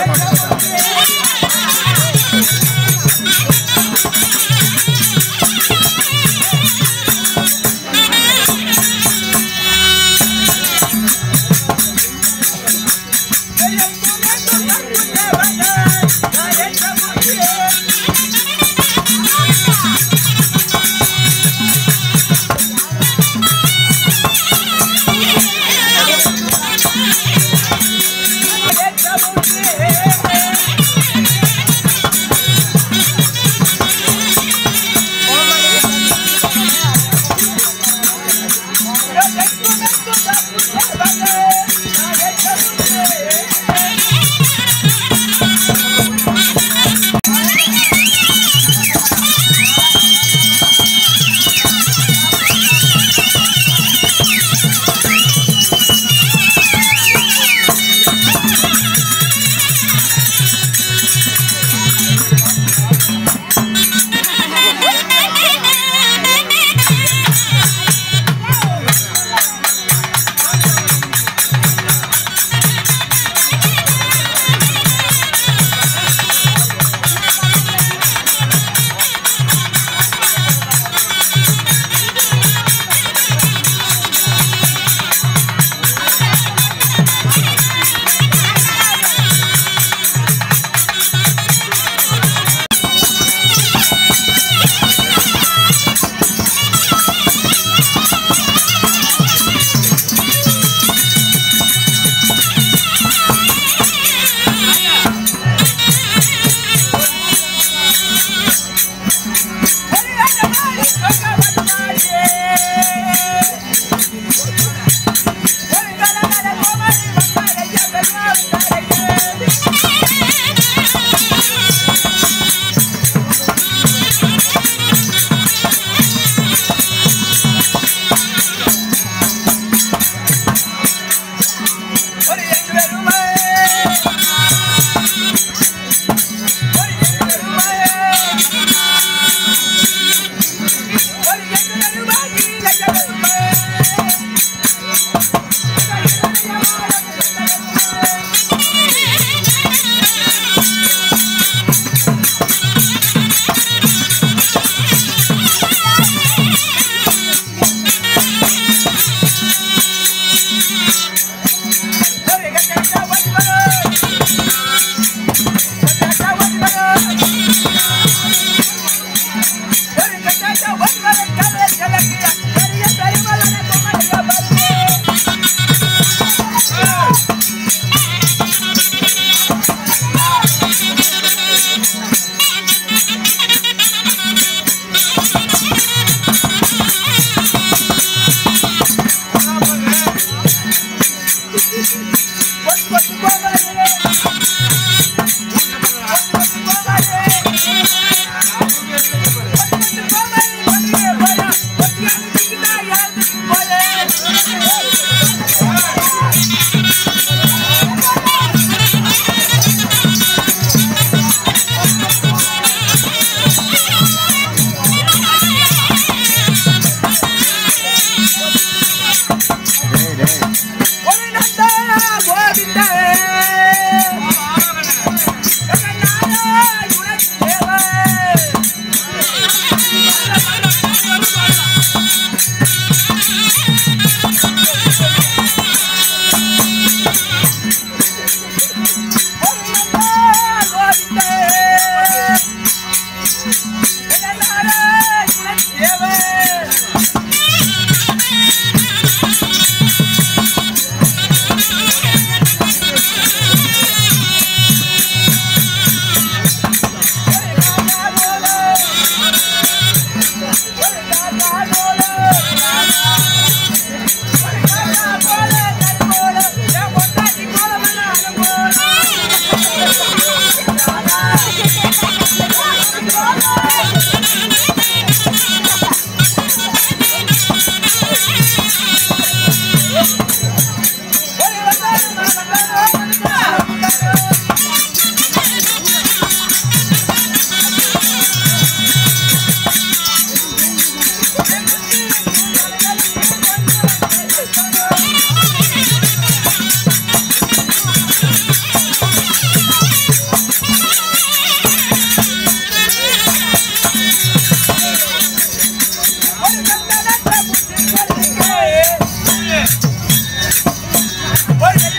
Thank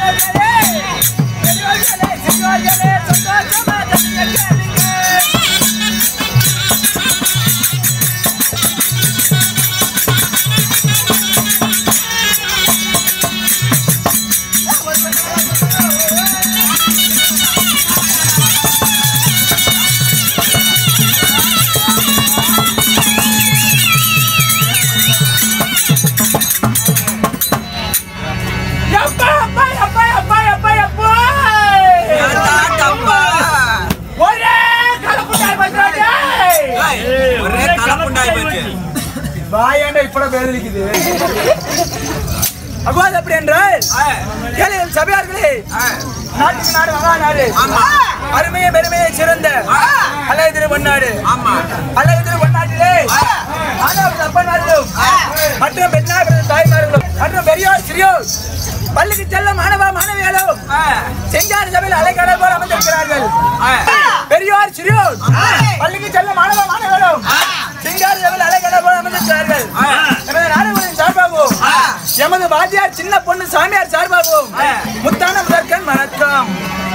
எப்பா, அப்பா, அப்பா, அப்பா, அப்பா, அப்பா. ஒரே கலப்புண்டாய் பண்றாங்க. ஒரே கலப்புண்டாய் போச்சு வாயாண்டா இப்பட பேதலிக்குது அவ்வாறு அப்படி என்றால் கேளு சபையார்களே நாட்டுக்கு நாடு மகா நாடு ஆமா. அருமையை பெருமையை சிறந்த அழகு பொன்னாடு ஆமா அழகு பொன்னாட்டிலே ஆனாவது அப்பன் நாட்டிலும் மற்றும் பெண்ணாகிறது தாய்மார்களும் மற்றும் பெரியோர் சிறியோர் பள்ளிக்கு செல்ல மாணவ மாணவிகளும் செஞ்சார் சபையில் அலைக்கடல் போல அமர்ந்திருக்கிறார்கள் பெரியோர் சிறியோர் பள்ளிக்கு செல்ல மாணவ மாணவர்களும் செஞ்சார் சபையில் அலைக்கடல் போல அமர்ந்திருக்கிறார்கள் எமது நாடுகளின் சார்பாகவும் எமது வாத்தியார் சின்ன பொண்ணு சாமியார் சார்பாகவும் முத்தான முதற்கண் வணக்கம்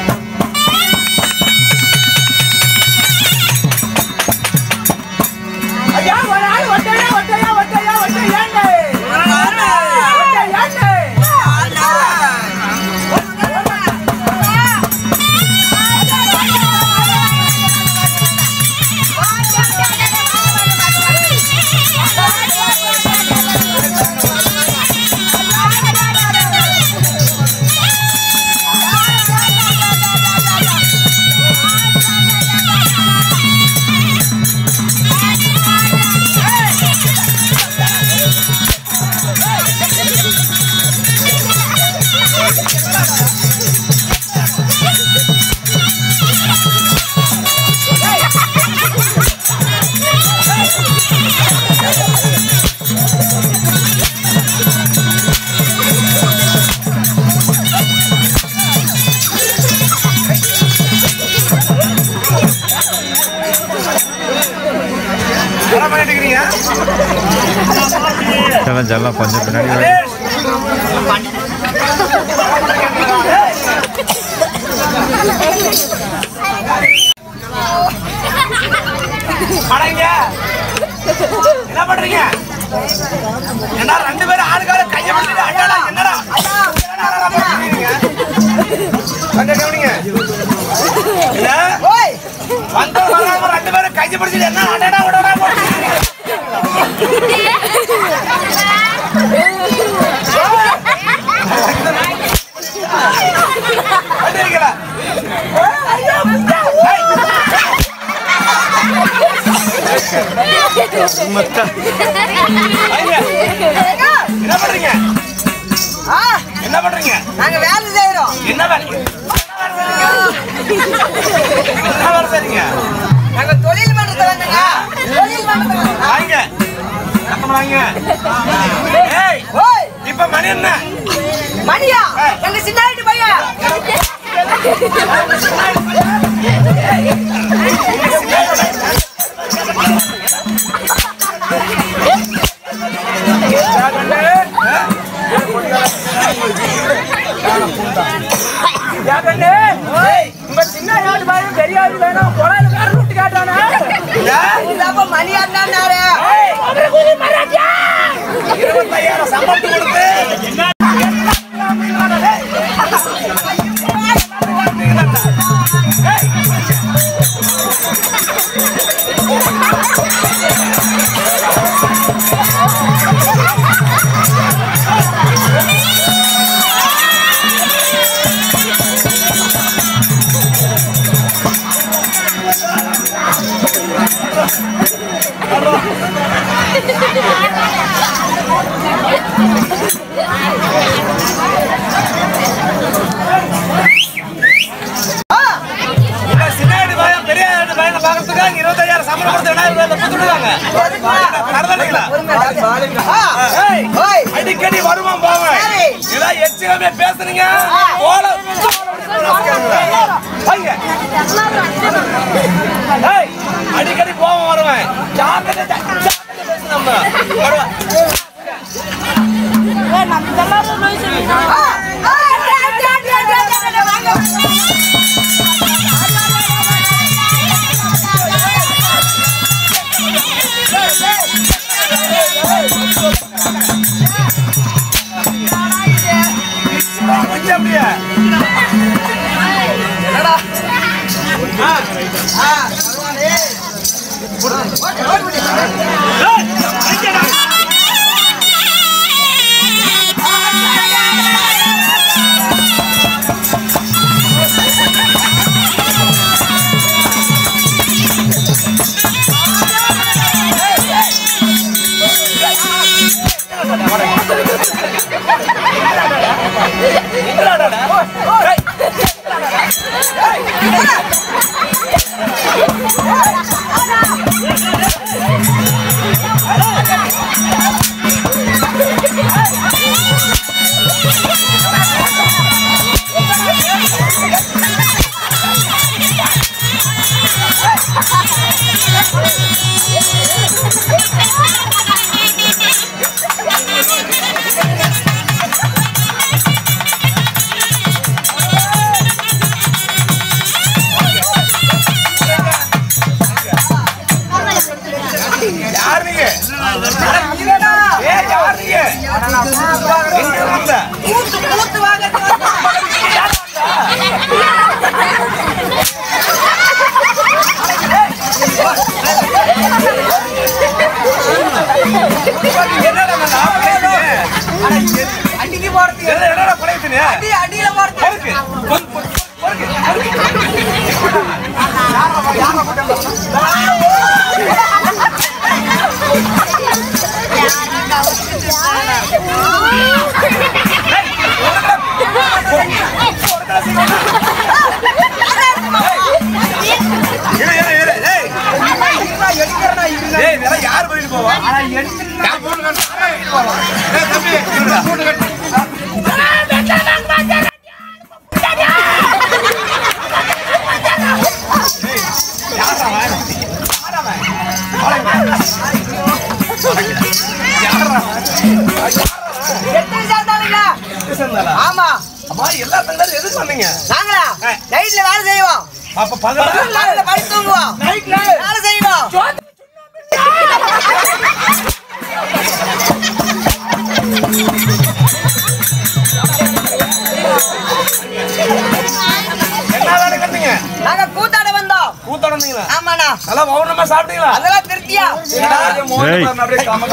ஐயா ஒரு ஆள் ஒட்டையா ஒட்டையா ஒட்டையா ஒட்டையாண்டு ஒட்டையாண்டு ஜல்லாம் ஜல்லாம் கொஞ்சம் பின்னாடி வா. அடங்க என்ன பண்றீங்க என்ன ரெண்டு பேரும் ஆளுக்கார கைய பிடிச்சிட்டு அண்ணா என்னடா என்னடா பண்றீங்க அங்க கவனிங்க இல்ல வந்த வராம ரெண்டு பேரும் கைய பிடிச்சிட்டு என்ன அண்ணா விடடா போடுறீங்க வந்துருக்கீங்களா என்ன பண்றீங்க என்ன பண்றீங்க நாங்க வேலை செய்யறோம் என்ன வேலை என்ன வேலை செய்றீங்க நாங்க தொழில் பண்றது வந்தங்க தொழில் பண்றது வந்தங்க. வாங்க சத்தம் வாங்க ஏய் ஓய் இப்ப மணி என்ன மணியா எங்க சின்னாடி பையன் யாக்கண்ணே உங்க சின்ன ஆடு பாரு பெரிய ஆடு வேணும் குழந்தை வேற ரூட்டு காட்டானா இதாப்ப மணி அண்ணாரு இருபத்தையாயிரம் சம்பளத்து கொடுத்து இந்த சின்ன ஆடு பையன் பெரிய ஆடு பையனை பார்க்கறதுக்காக இருபத்தையாயிரம் சம்பளம் கொடுத்து ரெண்டாயிரம் ரூபாய் கொடுத்துடுவாங்க நடந்தீங்களா ஏய் ஓய் அடிக்கடி வருவான் போவேன் சரி. ஏதாவது எச்சிலமே பேசுறீங்க போல வாங்க. ஏய், அடிக்கடி போவோம் வருவேன் ஜாக்கிரதை, ஜாக்கிரதை பேசு நம்ம வருவேன். ஆ, ஆ, டேய், டேய், கத்துறிய என்னடா ஆ, ஆ பரவாயில்லை ஓகே ஓகே ஏய், அடிக்கடா. யார் நீங்க இல்லடா ஏய், யார் நீங்க எங்க வந்த? கூத்து கூத்து வாங்கறது என்னடா நான் நான் பேசுறேன். அடிக்கு போறது என்ன- என்னடா படையத்துனே? அடி அடியில போறது பொறுக்கு. பொறு- பொறு- பொறுக்கு. பொறுக்கு. இரு, இரு, இரு. ஏய், எடுக்கிறடா இது ஏய், இதெல்லாம் யார் பண்ணிட்டு போவா? யார் போட்டு கட்டு? ஏய், தம்பி, இருடா. போட்டு கட்டு. ஏய், யார்றா அவன்? யார்றா அவன்? யார்றா அவன்? எத்தனை சேர்ந்தாலுங்க சேர்ந்தாளா? ஆமா அம்மா, எல்லா பெண்களும் எதுக்கு வந்தீங்க? நாங்களா ஆ. நைட்ல வேலை செய்வோம் அப்ப பகல்ல? பகல்ல படுத்து தூங்குவோம் நைட்ல? வேலை செய்வோம் என்ன வேலை கண்டீங்க? நாங்க கூத்தாட வந்தோம் கூத்தாட வந்தீங்களா? ஆமாண்ணா நல்லா பௌர்ணமா சாப்பிட்டீங்களா அதெல்லாம் திருப்தியா என்னடா? ஏய். அப்படியே கம-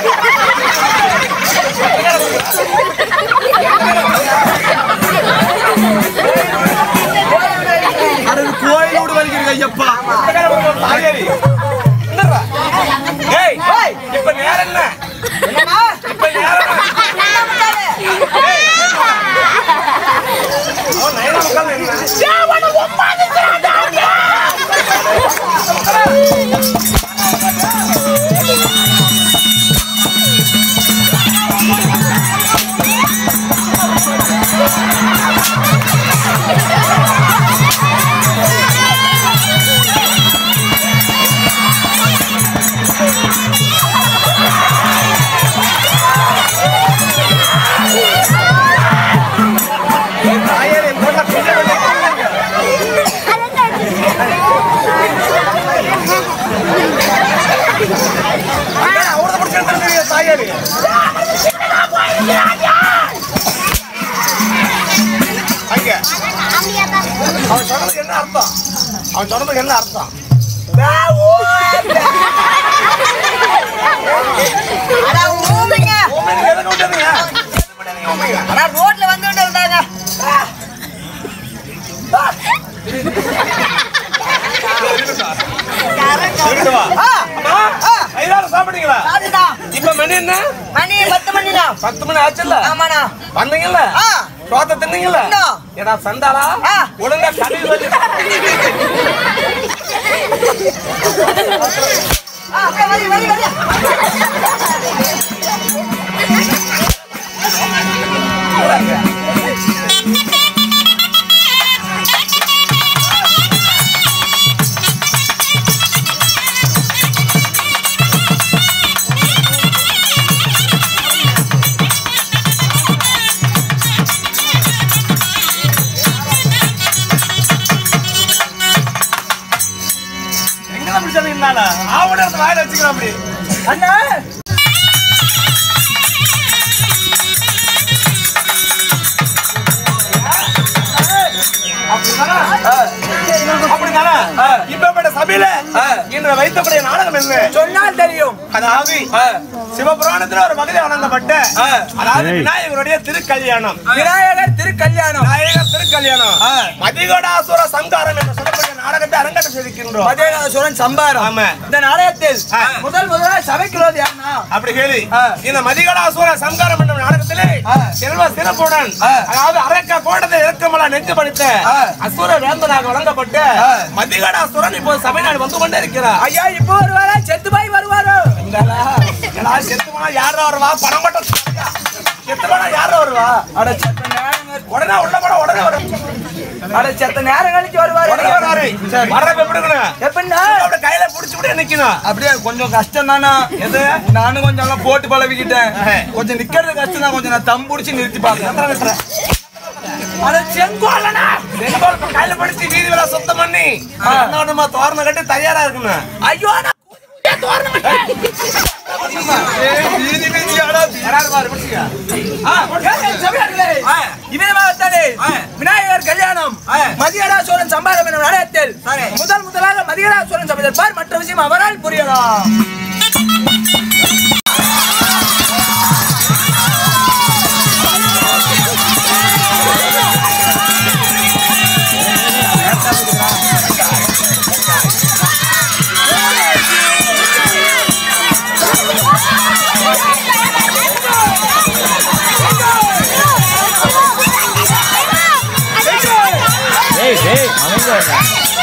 கோயிலோடு வலிக்கிறீங்க ஐயப்பா தாயாரி. இந்தர்றா. ஏய், ஏய். இப்ப நேரம் என்ன என்னண்ணா இப்ப நேரம் என்ன? என்ன பண்ணாரு? ஏய். அவன் நைனா முக்கால் என்ன? என் தாயார் என் பொண்ணை பிள்ளை வேலைக்கு அவரத பிடிச்சி எடுத்துருக்கீங்க தாயாரு அங்க அவன் சொன்னதுக்கு என்ன அர்த்தம் அவன் சொன்னதுக்கு என்ன அர்த்தம் அட ஊமைங்க உண்மையில எதை கொண்டுறீங்க? எதை பண்ணீங்க உண்மையில? அட ரோட்ல வந்துட்டு இருந்தாங்க சொல்லிட்டு வா. ஆ, அம்மா, ஆ, ஐதாறு சாப்பிட்டீங்களா அதுதான் இப்ப மணி என்ன மணி பத்து மணிண்ணா பத்து மணி ஆச்சுல்ல ஆமாண்ணா வந்தீங்கல்ல ஆ. சோத்த தின்னீங்கல்ல தின்னோம். ஏடா சண்டாளா ஆ. ஒழுங்கா கழுவி வச்சு ஆ, அப்படியே வரி வரி வரி எங்கதான் பிடிச்சதுனால ஆவண வாயில வச்சுக்கலாம் அப்படி அண்ணா அப்படிதானே? அப்படிதானே? இப்பேற்பட்ட சபையில இன்று வைத்தக்கூடிய நாடகம் என்ன சொன்னால் தெரியும் அதாவது சிவபுராணத்துல ஒரு பகுதி வழங்கப்பட்ட அதாவது விநாயகருடைய திருக்கல்யாணம் விநாயகர் திருக்கல்யாணம் விநாயகர் திருக்கல்யாணம் மதிகடாசுர சங்காரம் என்று சொல்லக்கூடிய நாடகத்தை அரங்கேற்றம் செய்திருக்கின்றோம் மதேகாசுரன் சம்பாரம் ஆமா. இந்த நாடகத்தில் ஆ. முதல் முதலாக சபைக்கு வருவது யாருன்னா அப்படி கேளு ஆ. இந்த மதிகடாசுர சங்காரம் என்ற நாடகத்திலே ஆ. செல்வ சிறப்புடன் ஆ. அதாவது அரக்க கோட்டத்தை இறக்கமலா நெஞ்சு படித்த ஆ. அசுர வேந்தனாக வழங்கப்பட்ட ஆ. மதிகடாசுரன் இப்போ சபை நாடு வந்து கொண்டே இருக்கிறார் ஐயா இப்போ வருவாரா செத்து போய் வருவாரோ இந்தாடா. ஏடா, செத்து போனா யாரா வருவா பணம் மட்டும் தருங்க. செத்து போனா யாரா வருவா அட செத்த நேரம் உடனே உள்ள போனா உடனே வரும் அட செத்த நேரம் கழிச்சு வருவாரு உடனே வராரு வர்றப்ப எப்படி இருக்கணும்? எப்படின்னா அப்படியே கையில புடிச்சு விட்டு நிக்கணும் அப்படியே கொஞ்சம் கஷ்டம் தானா எது நானும் கொஞ்சம் எல்லாம் போட்டு பழகிக்கிட்டேன் ஆஹா. கொஞ்சம் நிக்கிறது கஷ்டம் தான் கொஞ்சம் நான் தம் புடிச்சு நிறுத்தி பாக்குறேன் அட செங்கோலனா செங்கோல் இப்ப கையில பிடிச்சு வீதி விழா சுத்தம் பண்ணி என்னமா தோரணம் கட்டி தயாரா இருக்கணும் ஐயோ நான் ஏய், வீதி வீதியாடா யாராரு பாரு பிடிச்சுக்க இவ்விதமாகத்தானே விநாயகர் கல்யாணம் மதியடாசுரன் சம்பாதம் என்ற நாடகத்தில் முதல் முதலாக மதியடாசுரன் சமைப்பார் மற்ற விஷயம் அவரால் புரியலாம் ஏய் ஏய் அமைதியா இருங்க.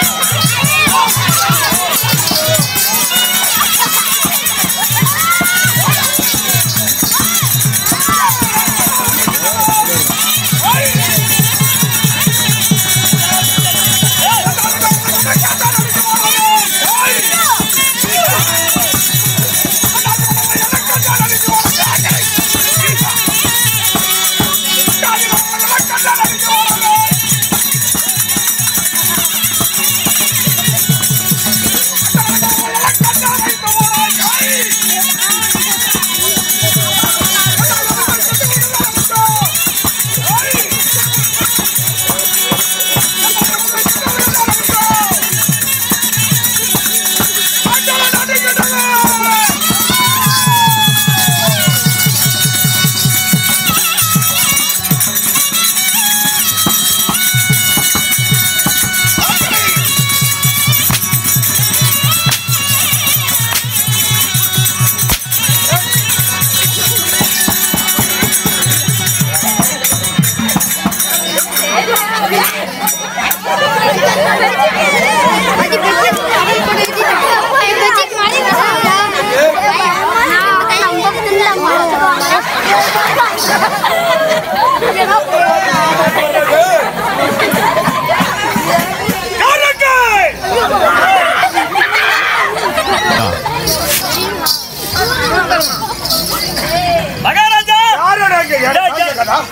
மகாராஜா யாரோட இங்க இடம் ஏய், ஏய். கேட்டா?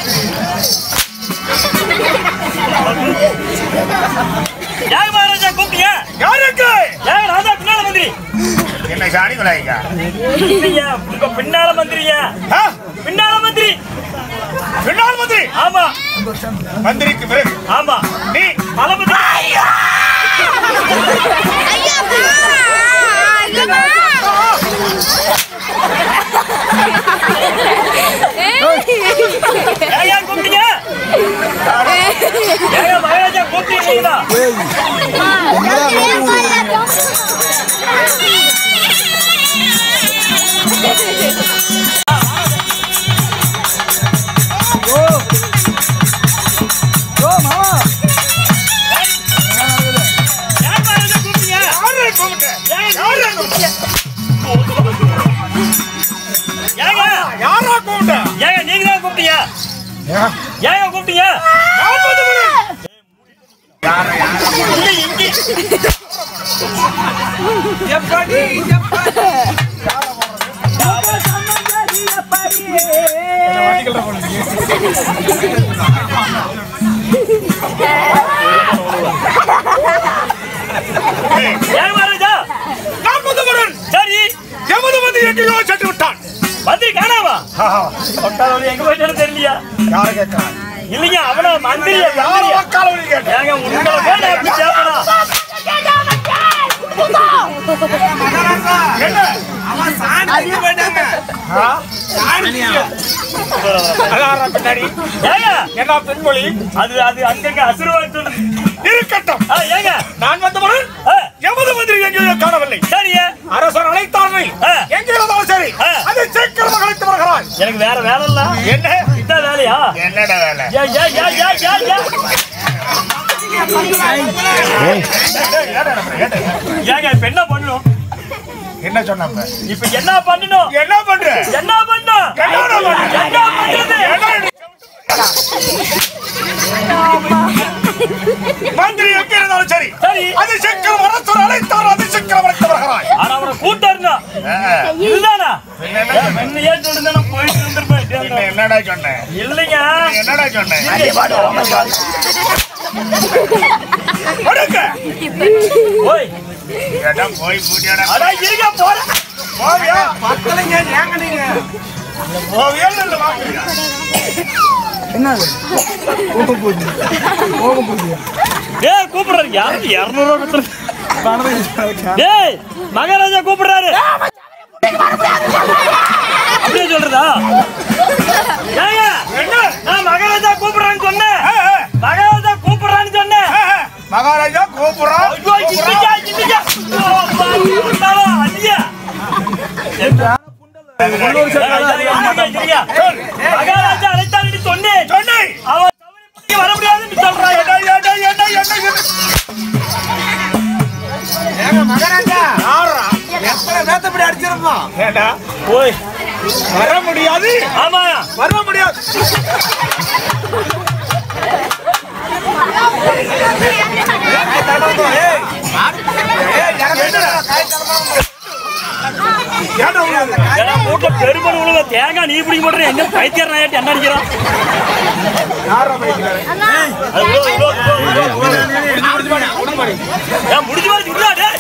யார் மகாராஜா கூப்பிட்டீங்க யாருக்கு யார் ராஜா பின்னால மந்திரி என்ன சாணி கொலைங்க இல்லையா உங்க பின்னால மந்திரியா பின்னால மந்திரி பின்னால் மந்திரி ஆமா மந்திரிக்கு பிறகு ஆமா நீ தளபதி ஏயா கூப்பிட்டீங்க ஏயா மகாராஜா கூப்பிட்டீங்களா ஓ மாமா யார் மகாராஜா கூப்பிட்டீங்க யாரை கூப்பிட்டேன் யாரை கூப்பிட்டேன் ஏங்க யாரா கூப்பிட்டேன் ஏங்க நீங்க தான் கூப்பிட்டீங்க ஏங்க கூப்பிட்டீங்க யார் மந்திரி யாரை யாரை இல்ல இங்க எப்படி எப்படி ஏன் மகாராஜா நான் முதுகுடன் சரி எமது வந்து எங்கேயோ சென்று விட்டான் மந்திரி காணாவா ஒட்டாதவழி எங்க போயிட்டாலும் தெரியலையா யாரை கேட்கிறான் இல்லைங்க அவன மந்திரி யாரோ காலவழி கேட்டேன் அதாரா பின்னாடி ஏங்க என்ன பெண்மொழி அது அது அங்கங்க அசுரவாதி சொல்லுது இருக்கட்டும் ஆ, ஏங்க நான் வந்தவுடன் ஆ, எமது மந்திரி எங்கேயோ காணவில்லை சரிங்க அரசர் அழைத்தார்கள் ஆ. எங்கே இருந்தாலும் சரி ஆ. அது சீக்கிரமாக அழைத்து வருகிறாய் எனக்கு வேற வேலை இல்ல என்ன இதான் வேலையா என்னடா வேலை ஏ ஏ ஏ ஏ ஏ ஏ ஏங்க இப்ப என்ன பண்ணணும் என்ன சொன்னாங்க இப்ப என்ன பண்ணணும் என்ன பண்ற என்ன பண்ணணும் என்னடா பண்ற? என்ன பண்றது மந்திரி எங்க இருந்தாலும் சரி சரி அது சீக்கிரம் அரசர் அழைத்தார் அது சீக்கிரம் அழைத்து வருகிறாய் ஆனா அவனை கூட்டம் இருந்தா இதுதானா என்ன ஏன் சொல்லுங்க நான் போயிட்டு இருந்திருப்பேன் என்ன என்னடா சொன்னேன் இல்லைங்க என்னடா சொன்னேன் படுக்க ஓய் ஏடா போய் பூட்டியாடா அதான் இருக்க போறேன் போவியா பத்தலைங்க ஏங்க நீங்க போவியா இல்ல வாங்குறியா ஏய் கூப்பிடுறாரு யாரு இருநூறு ரூபா டேய் மகாராஜா கூப்பிடுறாரு அப்படியே சொல்றதா ஏங்க என்ன நான் மகாராஜா கூப்பிடுறான்னு சொன்னேன் ஆ, ஆ, மகாராஜா கூப்பிடுறான்னு சொன்னேன் ஆ, ஆ. மகாராஜா கூப்பிடுறான் ஐயோ இன்னைக்கா இன்னைக்கா ஐயோ, அப்பா, இருந்தாலும் அடியா மகாராஜா அழைத்தான்னு சொன்னேன் சொன்னேன் அவன் தவறி பண்ணி வர முடியாதுன்னு சொல்றான் ஏடா, ஏடா, ஏடா, ஏடா, ஏடா. யார்றா? ஏடா, ஓய் வர முடியாது ஆமா வர முடியாது ஏடா உனக்கு? ஏன்னா மூட்டை பெருமள் உழுவ தேங்காய் நீ பிடிக்க மாட்டேன் எங்க பைத்தியர் நாயாட்டி என்ன அடிக்கிறான் அது உழுவ, உழுவ, உழுவ. ஏன் முடிஞ்சு மாதிரி விடா டேய்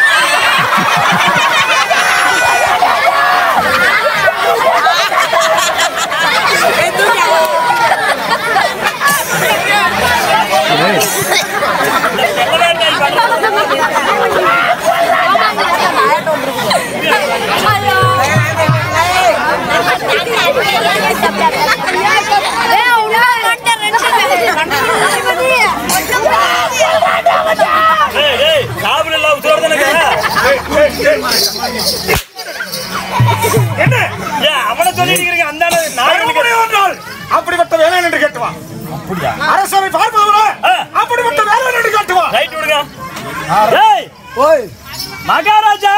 டேய் டேய் சாப்பிட எல்லாம் உத்தரவு தானே ஏய், ஏய், ஏய். என்ன ஏன் அவனை சொல்லிட்டு இருக்கீங்க அந்த ஆளு நான் வர எனக்கு- முடியும் என்றால் அப்படிப்பட்ட வேலை என்று கேட்டுவா அரசவை பார்ப்பவரா ஆ. அப்படிப்பட்ட வேலை என்று கேட்டுவா ரைட் விடுங்க டேய் ஓய் மகாராஜா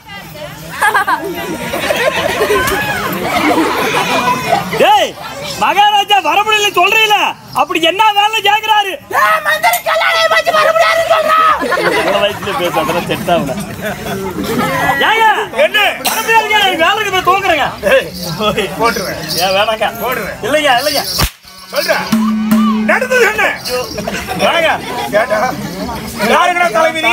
டேய் மகாராஜா வர முடியல சொல்றீல அப்படி என்ன வேலை கேக்குறாரு இவ்வளவு வயசுல பேச அதெல்லாம் செட் ஆகல ஏங்க என்ன வர முடியாதுங்க நான் வேலைக்கு போய் தூங்குறேங்க ஓய், போட்டுருவேன் ஏன் வேணாங்க போடுறேன் இல்லைங்க இல்லைங்க சொல்றேன் நடந்தது என்ன வாங்க கேட்டா யாருங்கடா தலைவிதி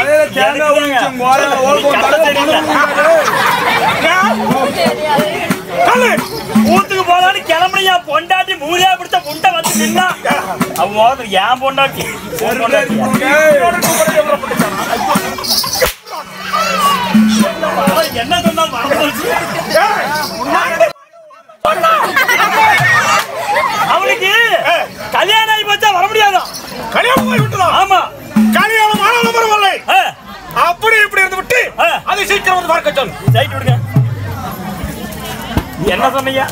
சொல்லு ஊத்துக்கு போலான்னு கிளம்புறியா பொண்டாட்டி மூலியா பிடிச்ச புண்டை வந்து நின்னா அவன் மோதிர ஏன் பொண்டாட்டி உன் பொண்டாட்டியா? அவன் என்ன சொன்னா மறந்துருச்சு அவனுக்கு கல்யாணம் ஆகி போச்சா வர முடியாதான் கல்யாணம் போய் விட்டுதான் ஆமா கல்யாணம் ஆனாலும் பரவாயில்லை ஆ, அப்படி இப்படி இருந்து விட்டு ஆ. அதை சீக்கிரம் வந்து பார்க்க சொல் ரைட் விடுங்க என்ன சொன்னீங்க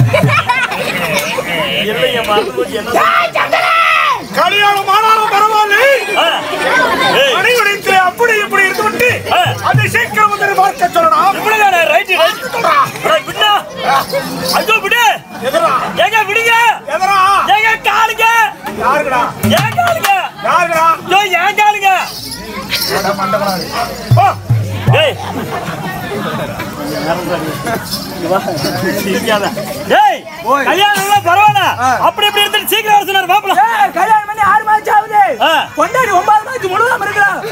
இல்லைங்க மறந்து போச்சு என்ன சொன்னீங்க? கல்யாணம் ஆனாலும் பரவாயில்லை ஆ, ஏய், மணியுடைத்து அப்படி இப்படி இருந்து விட்டு ஆ. அதை சீக்கிரம் வந்து பார்க்க சொல்லணும் இப்படிதானே ரைட் ரைட் அட, விடுடா. ஐயோ விடு எதிரா ஏங்க விடுங்க எதிரா ஏங்க காலுங்க யாருக்குடா ஏன் காலுங்க யாருக்குடா ஐயோ ஏன் காலுங்க ஓ டேய் சிரிக்காத. டேய் கல்யாணம் எல்லாம் பரவாயில்ல அப்படி இப்படி எடுத்துட்டு சீக்கிரம் வர சொன்னார் மாப்பிள ஏய், கல்யாணம் பண்ணி ஆறு மாசம் ஆகுது ஆ. கொண்டாடி ஒன்பது மாசம் முழுவதும் இருக்கிறான்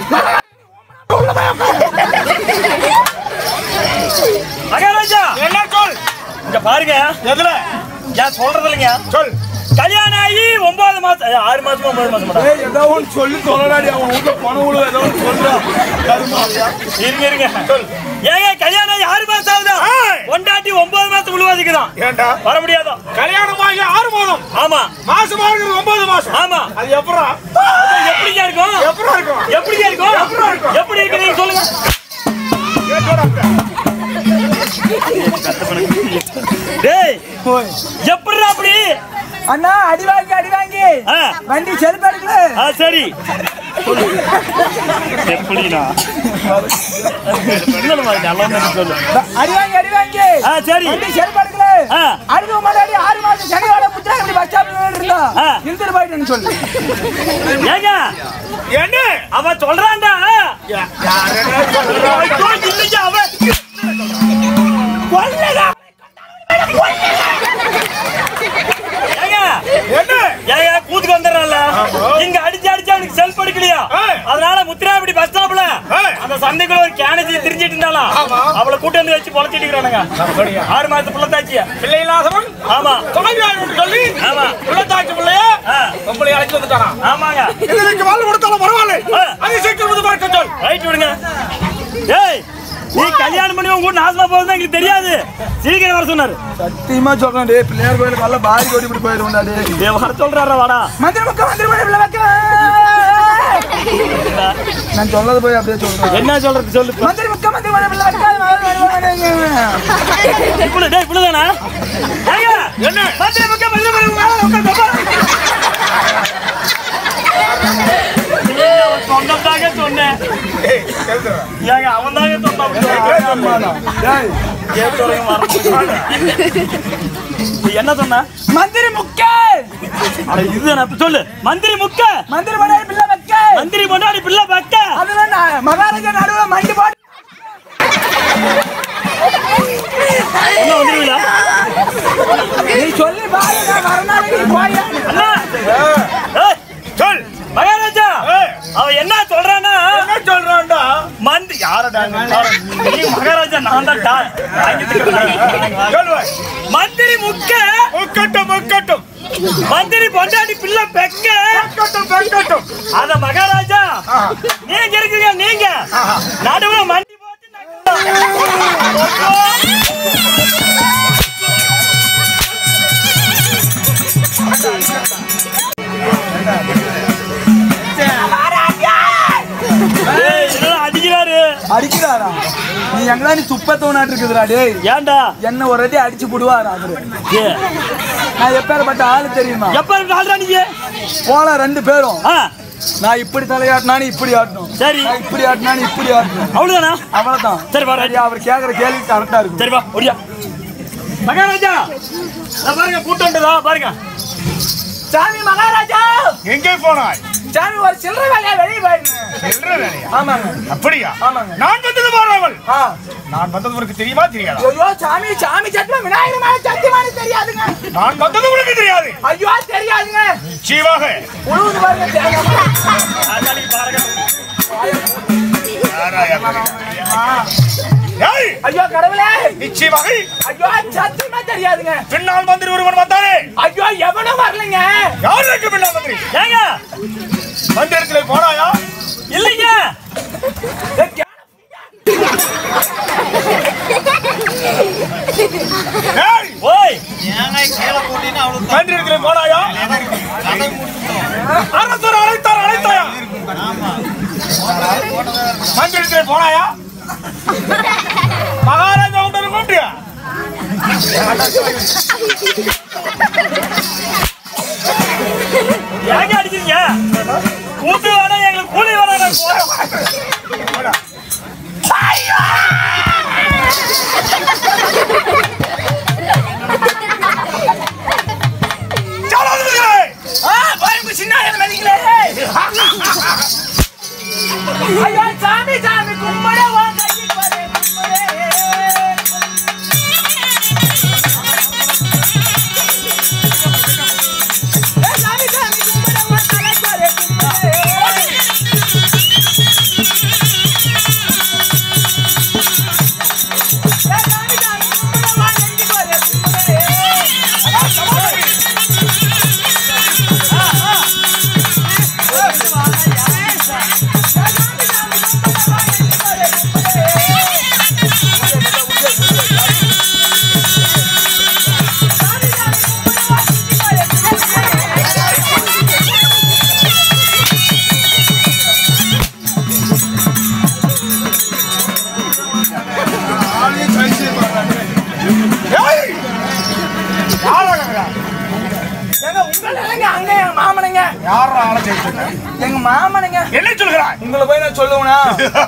மகாராஜா என்ன சொல் இங்க பாருங்க எதுல ஏன் சொல்றது இல்லைங்க சொல் கல்யாணம் ஆகி ஒன்பது மாசம் ஏய், ஆறு மாசம் ஒன்பது மாசம் மேடம் ஏய், ஏதோ ஒண்ணு சொல்லி சொல்லலாடி அவன் வீட்டுல பணம் விழுவ ஏதோ ஒண்ணு சொல்றான் கருமாவியா இருங்க இருங்க ஏங்க கல்யாணம் ஆகி ஆறு மாசம் ஆகுதா ஏய். கொண்டாட்டி ஒன்பது மாசம் விழுவாதிக்குதான் ஏண்டா வர முடியாதோ கல்யாணமாகி ஆறு மாதம் ஆமா மாசமா இருக்கிறது ஒன்பது மாசம் ஆமா அது எப்படா அது எப்படிங்க இருக்கும் எப்படா இருக்கும் எப்படிங்க இருக்கும் எப்படிடா இருக்கும்? எப்படி இருக்கு நீங்க சொல்லுங்க கேட்டோடா அப்ப. டேய் எப்படிடா அப்படி அண்ணா அடி வாங்கி அடி வாங்கி ஆ, வண்டி செருப்பு எடுக்கல ஆ சரி எப்படினா சொல்லு அடி வாங்கி அடி வாங்கி ஆ சரி வண்டி செருப்பு எடுக்கல ஆ. அடுத்த முன்னாடி ஆறு மாசம் சனியோட முத்திரா இப்படி பஸ் ஸ்டாப்ல இருந்தா ஆ. இழுத்துட்டு போயிட்டேன்னு சொல்லு ஏங்க என்ன அவன் சொல்றான்டா யாருடா சொல்றா? ஐயோ, இல்லைங்க அவன் கொல்லுடா. ஏங்க என்ன ஏங்க கூத்துக்கு வந்துடுறான்ல இங்க அடிச்சு அடிச்சு அவனுக்கு செல்ஃப் அடிக்கலையா ஏய். அதனால முத்திராபடி பஸ் ஸ்டாப்ல ஏய். அந்த சந்தைக்குள்ள ஒரு கேனஜி திரிஞ்சிட்டு இருந்தாலும் ஆமா. அவளை கூட்டு வந்து வச்சு பொழைச்சிட்டு இருக்கிறானுங்க அப்படியா? ஆறு மாசத்து பிள்ளைத்தாச்சிய பிள்ளை இல்லாதவன் ஆமா தொலைவியார் சொல்லி ஆமா. உள்ள தாய்ச்சி பிள்ளைய ஆ. உங்களை அழைச்சு வந்துட்டானா ஆமாங்க இதுக்கு வாழ் கொடுத்தாலும் பரவாயில்ல ஆ. அது சீக்கிரம் வந்து பார்க்க சொல் ரைட் விடுங்க ஏய் நீ கல்யாணம் பண்ணி உங்க கூட நாசமா போகுதுன்னு எங்களுக்கு தெரியாது சீக்கிரம் வர சொன்னாரு சத்தியமா சொல்றேன் டேய் பிள்ளையார் கோயிலுக்கு வரல பாரி கோடி இப்படி போயிடுவோம்டா டேய் டேய், வர சொல்றாரா வாடா மந்திர முக்க மந்திர மணி உள்ள வைக்க நான் சொல்லது போய் அப்படியே சொல்றேன் என்ன சொல்றது சொல்லு மந்திர முக்க மந்திர மணி உள்ள வைக்க இவ்வளவு டேய் இவ்வளவுதானா ஏங்க என்ன மந்திர பக்கம் மந்திர பக்கம் மேல உட்கார்ந்து பாரு. ஏய், அவன் சொன்னதாங்க சொன்னேன் ஏய் கேக்குறா ஏங்க அவன் தாங்க சொன்னான் டேய் கேட்டவரையும் மறந்து நீ என்ன சொன்ன மந்திர முக்க அட இதுதானே அப்ப சொல்லு மந்திரி முக்க மந்திர மணி பிள்ளை வைக்க மந்திரி முன்னாடி பிள்ளை பக்க அதெல்லாம் நான் மகாராஜா நடுவுல மண்டி போட்டு என்ன வந்துருவீங்களா நீ சொல்லி பாரு நான் வரனால நீ போயா அண்ணா ஏய், சொல் மகாராஜா ஏய். அவன் என்ன சொல்றான்னா என்ன சொல்றான்டா மந்தி யாரடா நீ? நீ மகாராஜா நான் தான் டா- வாங்கிட்டு சொல்லுவாய் மந்திரி முக்க முக்கட்டும் முக்கட்டும் மந்திரி பொண்டாட்டி பிள்ளை பெக்க முக்கட்டும் முக்கட்டும் அத மகாராஜா நீங்க இருக்கீங்க நீங்க நடுவுல மண்டி போட்டு ஏய், என்னடா அடிக்கிறாரு அடிக்கிறாரா நீ எங்களா நீ துப்ப தோணாட்டு இருக்குதுடா டேய் ஏன்டா என்ன ஒரு அடி அடிச்சு புடுவாரா அவரு ஏய், நான் எப்பேற்பட்ட ஆளு தெரியுமா எப்ப ஆள்றா நீங்க போலாம் ரெண்டு பேரும் ஆ, நான் இப்படி தலையாட்டினா நீ இப்படி ஆட்டணும் சரி. நான் இப்படி ஆட்டினா நீ இப்படி ஆட்டணும் அவ்வளவுதானா அவ்வளவுதான் சரி, வா, சரியா, அவர் கேக்குற கேள்வி கரெக்டா இருக்கும் சரி வா ஒடியா மகாராஜா இதோ பாருங்க கூட்டம் உண்டுதா, பாருங்க சாமி மகாராஜா எங்கே போனாய் சாமி ஒரு சில்லறை வேலையா வெளியே போயிருங்க என்ற வேலையா ஆமாங்க அப்படியா ஆமாங்க. நான் வந்தது பாராமல் ஆ நான் வந்தது உனக்கு தெரியுமா தெரியாதா ஐயோ சாமி சாமி சத்தியம் விநாயகர் மேல சத்தியமானு தெரியாதுங்க நான் வந்தது உனக்கு தெரியாது ஐயோ தெரியாதுங்க நிச்சயமாக உழுவுது பாருங்க தெரியாம. நாளைக்கு பாருங்க ஏய், ஐயோ கடவுளே நிச்சயமாக ஐயோ சத்தியமா தெரியாதுங்க பின்னால் மந்திரி ஒருவன் வந்தானே ஐயோ எவனும் வரலைங்க யாருக்கு பின்னால் மந்திரி ஏங்க மந்திரத்திலே போனாயா இல்லைங்க ஏய், ஓய் மந்திரத்திலே போனாயா அரசர் அழைத்தார் அழைத்தாயா மந்திரத்திலே போனாயா மகாராஜா உண்டர் கூட்டியா ஏங்க அடிக்கிறீங்க கூட்டு வேணா எங்களுக்கு கூலி வேணா நாங்க போறோம். சலாதிபதிகளே, ஆ பாருங்க சின்ன மதிங்களே ஐயோ சாமி சாமி கும்பிட உன் கையில் பாரு, கும்பிடு. ஏ, சாமி சாமி கும்பிட உன் தலை பாரு, யாரா ஆளை கேட்டு எங்க மாமனுங்க என்ன சொல்கிறாய் உங்களை போய் நான் சொல்லுவேனா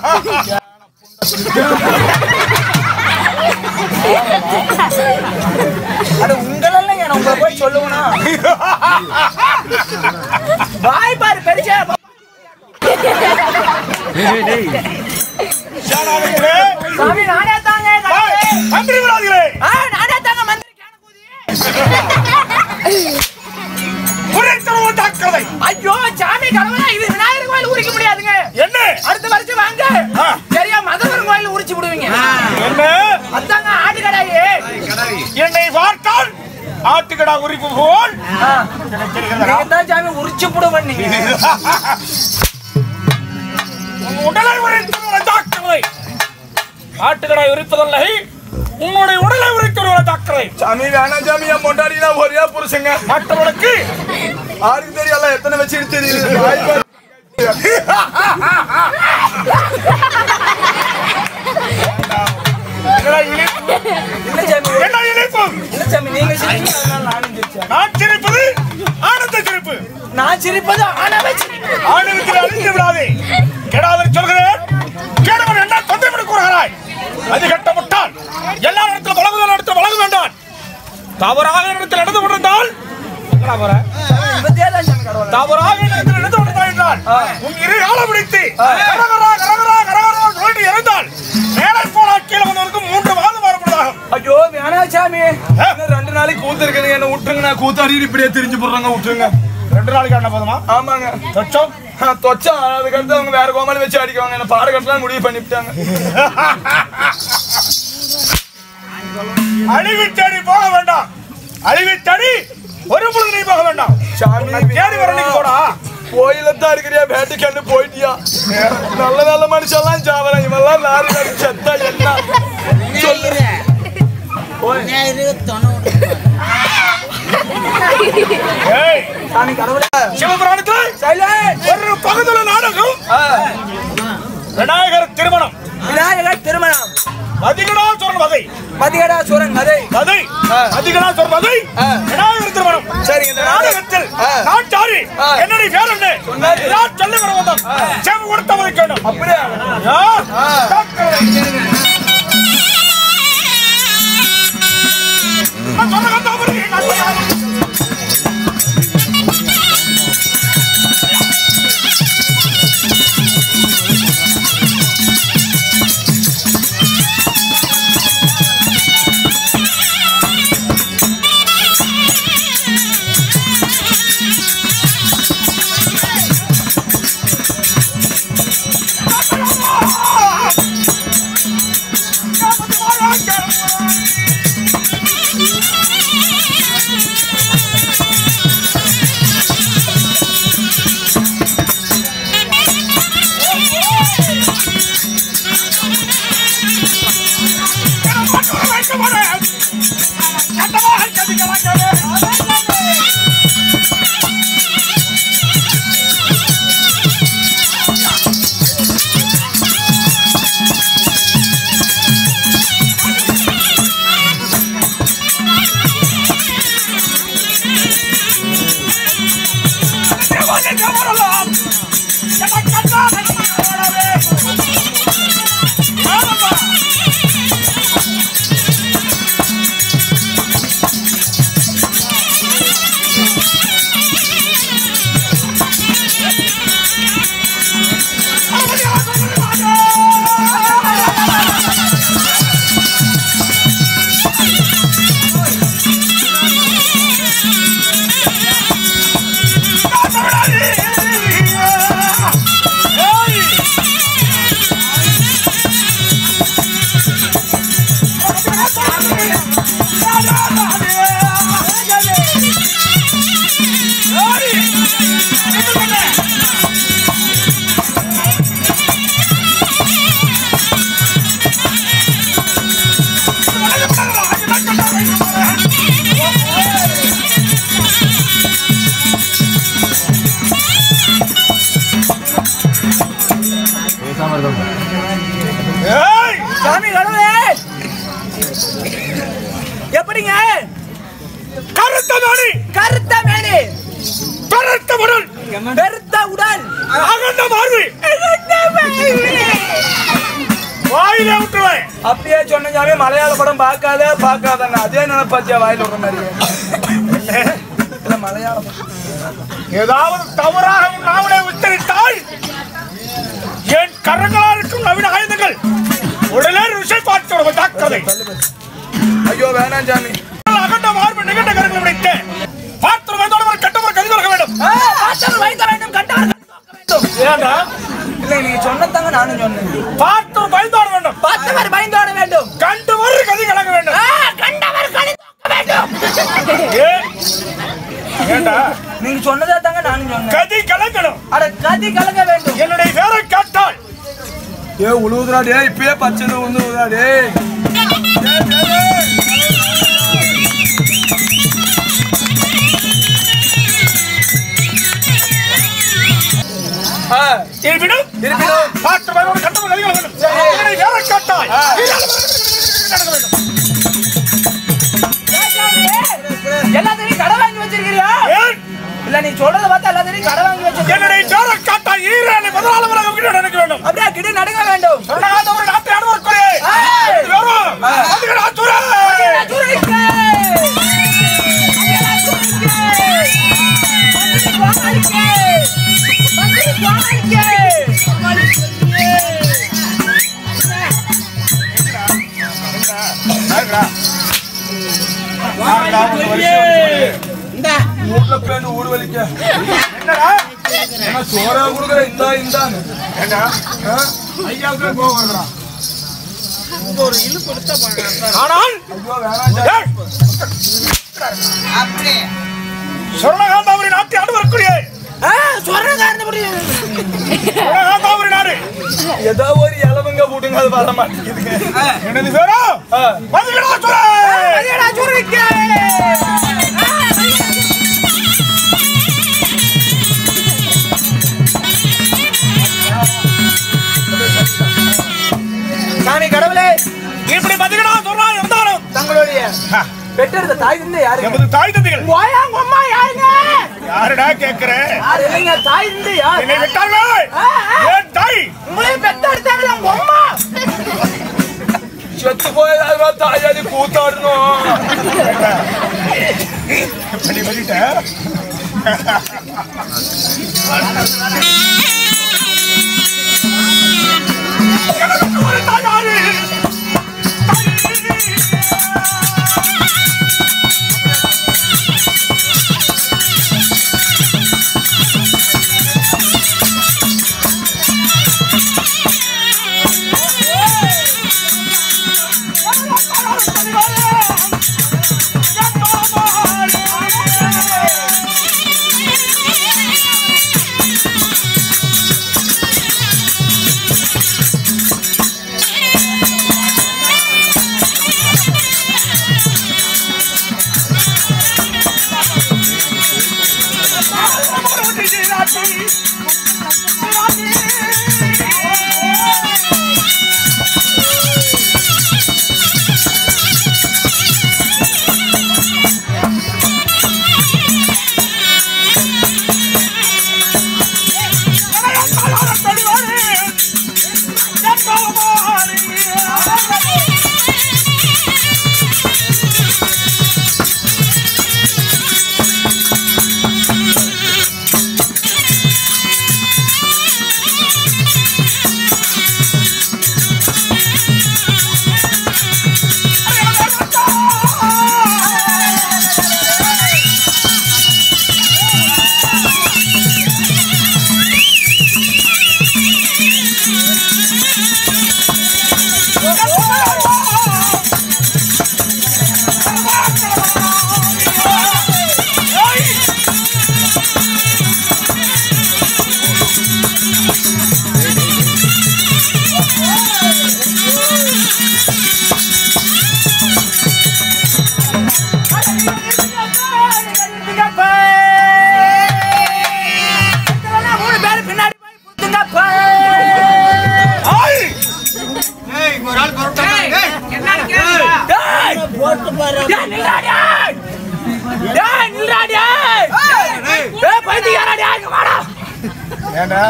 அது உங்களெல்லாம் நான் உங்களை போய் சொல்லுவேனா வாய் பாரு பெருசா சேனாதிபதிகளே, சாமி நானே தாங்க ஏய், மந்திரி விடாதீங்களே ஆ நானே தாங்க மந்திரி புரித்தனவு தாக்கதை ஐயோ சாமி கடவுளா இது விநாயகர் கோயில் உரிக்க முடியாதுங்க என்ன அடுத்த வருஷம் வாங்க ஆ. சரியா மதவரம் கோயில் உரிச்சு விடுவீங்க என்ன அதாங்க ஆடு கடாயி என்னை பார்த்தால் ஆட்டுக்கடா உரிப்பு போல் நீங்க தான் சாமி உரிச்சு விடுவேன் நீங்க உன் உடலை உரித்தனவு தாக்கதை ஆட்டுக்கடா உரிப்பதில்லை உன்னுடைய உடலை உரித்தனவு தாக்கதை சாமி வேணாம் சாமி என் பொண்டாடினா ஒரே புருஷங்க மற்றவனுக்கு யாருக்கு தெரியல எத்தனை வச்சுட்டு தெரியுது வாய் பாரு. என்னடா இழிப்பு? இல்ல சாமி என்ன இழிப்பு இல்ல சாமி நீங்க சிரிச்சீங்க அதனால நானும் சிரிச்சேன் நான் சிரிப்பது ஆனந்த சிரிப்பு நான் சிரிப்பது ஆனவே சிரிப்பு ஆணவத்தில் அழிந்து விடாதே கெடாதர் சொல்கிறேன் கேடவன் என்ன தொந்தரவு கூறுகிறாய் அது கட்டப்பட்டால் எல்லா இடத்துல பழகுதல் இடத்துல பழக வேண்டாம் தவறாக இடத்தில் நடந்து கொண்டிருந்தால் எங்கடா போற? இவத்தே தான் சாமி கடவுள் தவறாக இடத்தில் நடந்து கொண்டிருந்தால் என்றால் உன் இரு காலம் பிடித்து கரகரா கரகரா கரகரா சொல்லிட்டு இறந்தால் மேலே போனா கீழே வந்தவருக்கு மூன்று மாதம் வரப்படுதாகும் ஐயோ வேணாம் சாமி இன்னும் ரெண்டு நாளைக்கு கூத்து இருக்குதுங்க என்ன விட்டுருங்க நான் கூத்தாடி இப்படியே திரிஞ்சு போடுறாங்க விட்டுருங்க ரெண்டு நாளைக்கு என்ன போதுமா ஆமாங்க தொச்சம் ஆ, தொச்சா அதுக்கடுத்து அவங்க வேற கோமாளி வச்சு அடிக்குவாங்க என்ன பாட கட்டலாம் முடிவு பண்ணிவிட்டாங்க அழிவு தேடி போக வேண்டாம் அழிவு தேடி ஒரு பொழுது நீ போக வேண்டாம் சாமி உன்னை தேடி வர நீ போடா கோயில தான் இருக்கிறியா வேட்டைக்காண்டு போயிட்டியா நல்ல நல்ல மனுஷன்லாம் சாவறான் இவெல்லாம் லாரி லாரி செத்தா என்ன சொல்லு ஏய் சாமி கடவுளே சிவபுராணத்தில் சைலண்ட் ஒரு பகுதியில் நாடகம் விநாயகர் திருமணம் விநாயகர் திருமணம் அதிகடாசுரன் வதை மதிகடா சூரன் கதை வதை அதிகடாசுரன் வதை விநாயகர் திருமணம் சரிங்க, இந்த நாடகத்தில் ஆ. நான் சாரி ஆ. என்னுடைய பேர் என்ன சொன்னாரு. நான் சொல்லி வர வந்தோம் செவி கொடுத்தவரை கேடும் அப்படியே ஆ பெருத்த உடல் அகண்ட மார்பு வாயிலே விட்டுருவேன் அப்படியே சொன்னீங்க மலையாள படம் பார்க்காத பார்க்காதண்ணா அதே நினைப்பாச்சியா வாயில விடுற மாதிரி இல்ல மலையாள படம் ஏதாவது தவறாக உன் நாவலை உச்சரித்தால் என் கரங்களால் இருக்கும் நவீன ஆயுதங்கள் உடனே ருஷை பார்த்து விடுவோம் ஜாக்கிரதை ஐயோ வேணாம் சாமி அகண்ட மார்பு நிகண்ட கரங்களை விடைத்து பார்த்து வந்தோடு கட்டவர் கதி கொடுக்க வேண்டும் ஆ, பார்த்தவர் வைக்க வேண்டும் கண்டவர் கண்டு நோக்க வேண்டும் ஏண்டா இல்ல நீங்க சொன்னதாங்க நானும் சொன்னேன் பார்த்து பயந்தோட வேண்டும் பார்த்தவர் பயந்தோட வேண்டும் கண்டு ஒரு கதி கலங்க வேண்டும் ஆ, கண்டவர் களி நோக்க வேண்டும் ஏன் ஏண்டா நீங்க சொன்னதா தாங்க நானும் சொன்னேன் கதி கலங்கணும் அட கதி கலங்க வேண்டும் என்னுடைய பேரை கேட்டால் ஏ உழுவுதுடா டே இப்பயே பச்சை வந்து உழுவுதா டேய் ஆ, இருப்பினும் இருப்பினும் பார்த்து பயந்தோடு கட்டவர் கதி கலங்க வேண்டும் என்னுடைய பேரை கேட்டால் நடக்க வேண்டும் எல்லாத்தையும் கடை வாங்கி வச்சிருக்கிறியா ஏன் இல்ல நீ சொல்றத பார்த்தா எல்லாத்தையும் கடை வாங்கி வச்சிருக்க என்னுடைய பேரை கேட்டால் ஈரேழு பதினாலு உலகம் கிட்ட நினைக்க வேண்டும் அப்படியே கிடி நடுங்க வேண்டும் சொர்ணகாந்தபுரி நாட்டை அனுபவக்குறே ஏய்! வரும் அதுக்கு ஆத்துரே சுருக்கே! சுருக்கே! மந்திரி சுவாமிக்கே! வீட்டுல போய் ஊடு வலிக்க என்னடா ஏன்னா சோறா கொடுக்குற இந்தா இந்தாங்க ஏண்டா ஆ? ஐயாவுக்கு கோவம் வருதுடா ஆனால் ஐயோ வேணாம் சாமி. ஏய், சொர்ணகாந்தாபுரி நாட்டை அனுபவக்குறே ஆ, சொர்ணக்காரனை முடியும். சொர்ணகாந்தாபுரி நாடு ஏதோ ஒரு இலவங்க போட்டுங்க அது வர மாட்டேங்குதுங்க எனது பேரோ ஆ. மதுகடா சுரே மதியடா சுருக்கே! ஆ, சாமி கடவுளே இப்படி மதுகடா சொல்றா இருந்தாலும் தங்களுடைய பெற்றெடுத்த தாய் தந்தை யாரு எமது தாய் தந்தைகள் ஓயாங்க அம்மா யாருங்க யாருடா கேக்குற யாரு இல்லைங்க தாய் தந்தை யார் என்னை விட்டார்கள் ஆ, ஆ. ஏன் தாய் உங்களையும் பெத்தெடுத்தாங்களே உங்க அம்மா செத்து போயதா தாயாடி கூத்தாடணும் இப்படி பண்ணிட்ட மூணு பேர் பின்னாடி போய் குத்துங்கப்பா. ஆய் டேய்! டேய், நில்றா, டேய்! டேய், நில்றா, டேய்! டேய், பைத்தியக்காரா, டேய், இங்க வாடா. ஏண்டா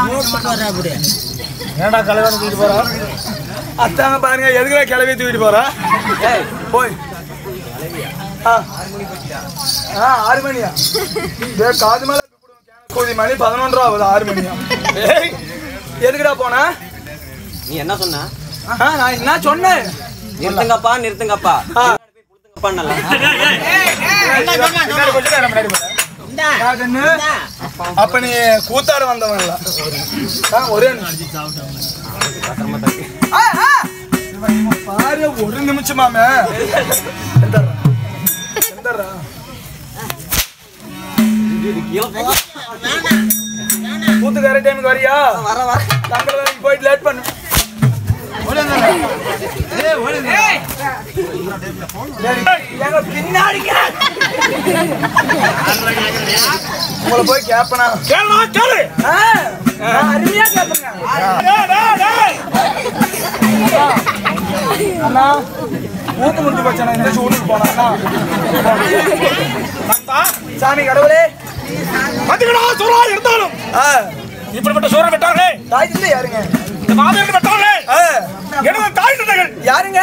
ஏண்டா கல்யாணம் தூக்கிட்டு போறா அத்தாங்க பாருங்க எதுக்குள்ள கிளவி தூக்கிட்டு போறா போய் ஆ. ஆ, ஆறு மணியா டேய், காது மேல கூதி மணி பதினொன்றரை ஆகுது ஆறு மணியா ஏய், எதுக்குடா போன நீ என்ன சொன்ன ஆ, நான் என்ன சொன்னேன் நிறுத்துங்கப்பா நிறுத்துங்கப்பா ஆ. பண்ணல பின்னாடி கொஞ்ச நேரம் முன்னாடி போறேன் யாருன்னு? அப்ப நீ கூத்தாட வந்தவன் இல்ல ஆ, ஒரே நிமிஷம். ஆ, ஆ. பாரு ஒரு நிமிஷமாமே எந்தர்றா? எந்தர்றா? கூத்து கரெக்ட் டைமுக்கு வரியா வர வர தங்கள் வேலைக்கு போயிட்டு லேட் பண்ணு எங்க பின்னாடி உங்களை போய் கேப்பனா கேளுடா, கேளு ஆ, நான் அருமையா கேப்பேங்க டேய், டேய், டேய். அண்ணா ஊத்து முடிஞ்சு போச்சாண்ணா இந்த ஊருக்கு போனா நண்பா, சாமி கடவுளே பாத்தீங்களா, சூறா இருந்தாலும் ஆ, இப்படிப்பட்ட சூறா வெட்டார்களே தாய் தந்தை யாருங்க இந்த மாவீரர்கள் வெட்டார்களே ஆ, எனது தாய் தந்தைகள் யாருங்க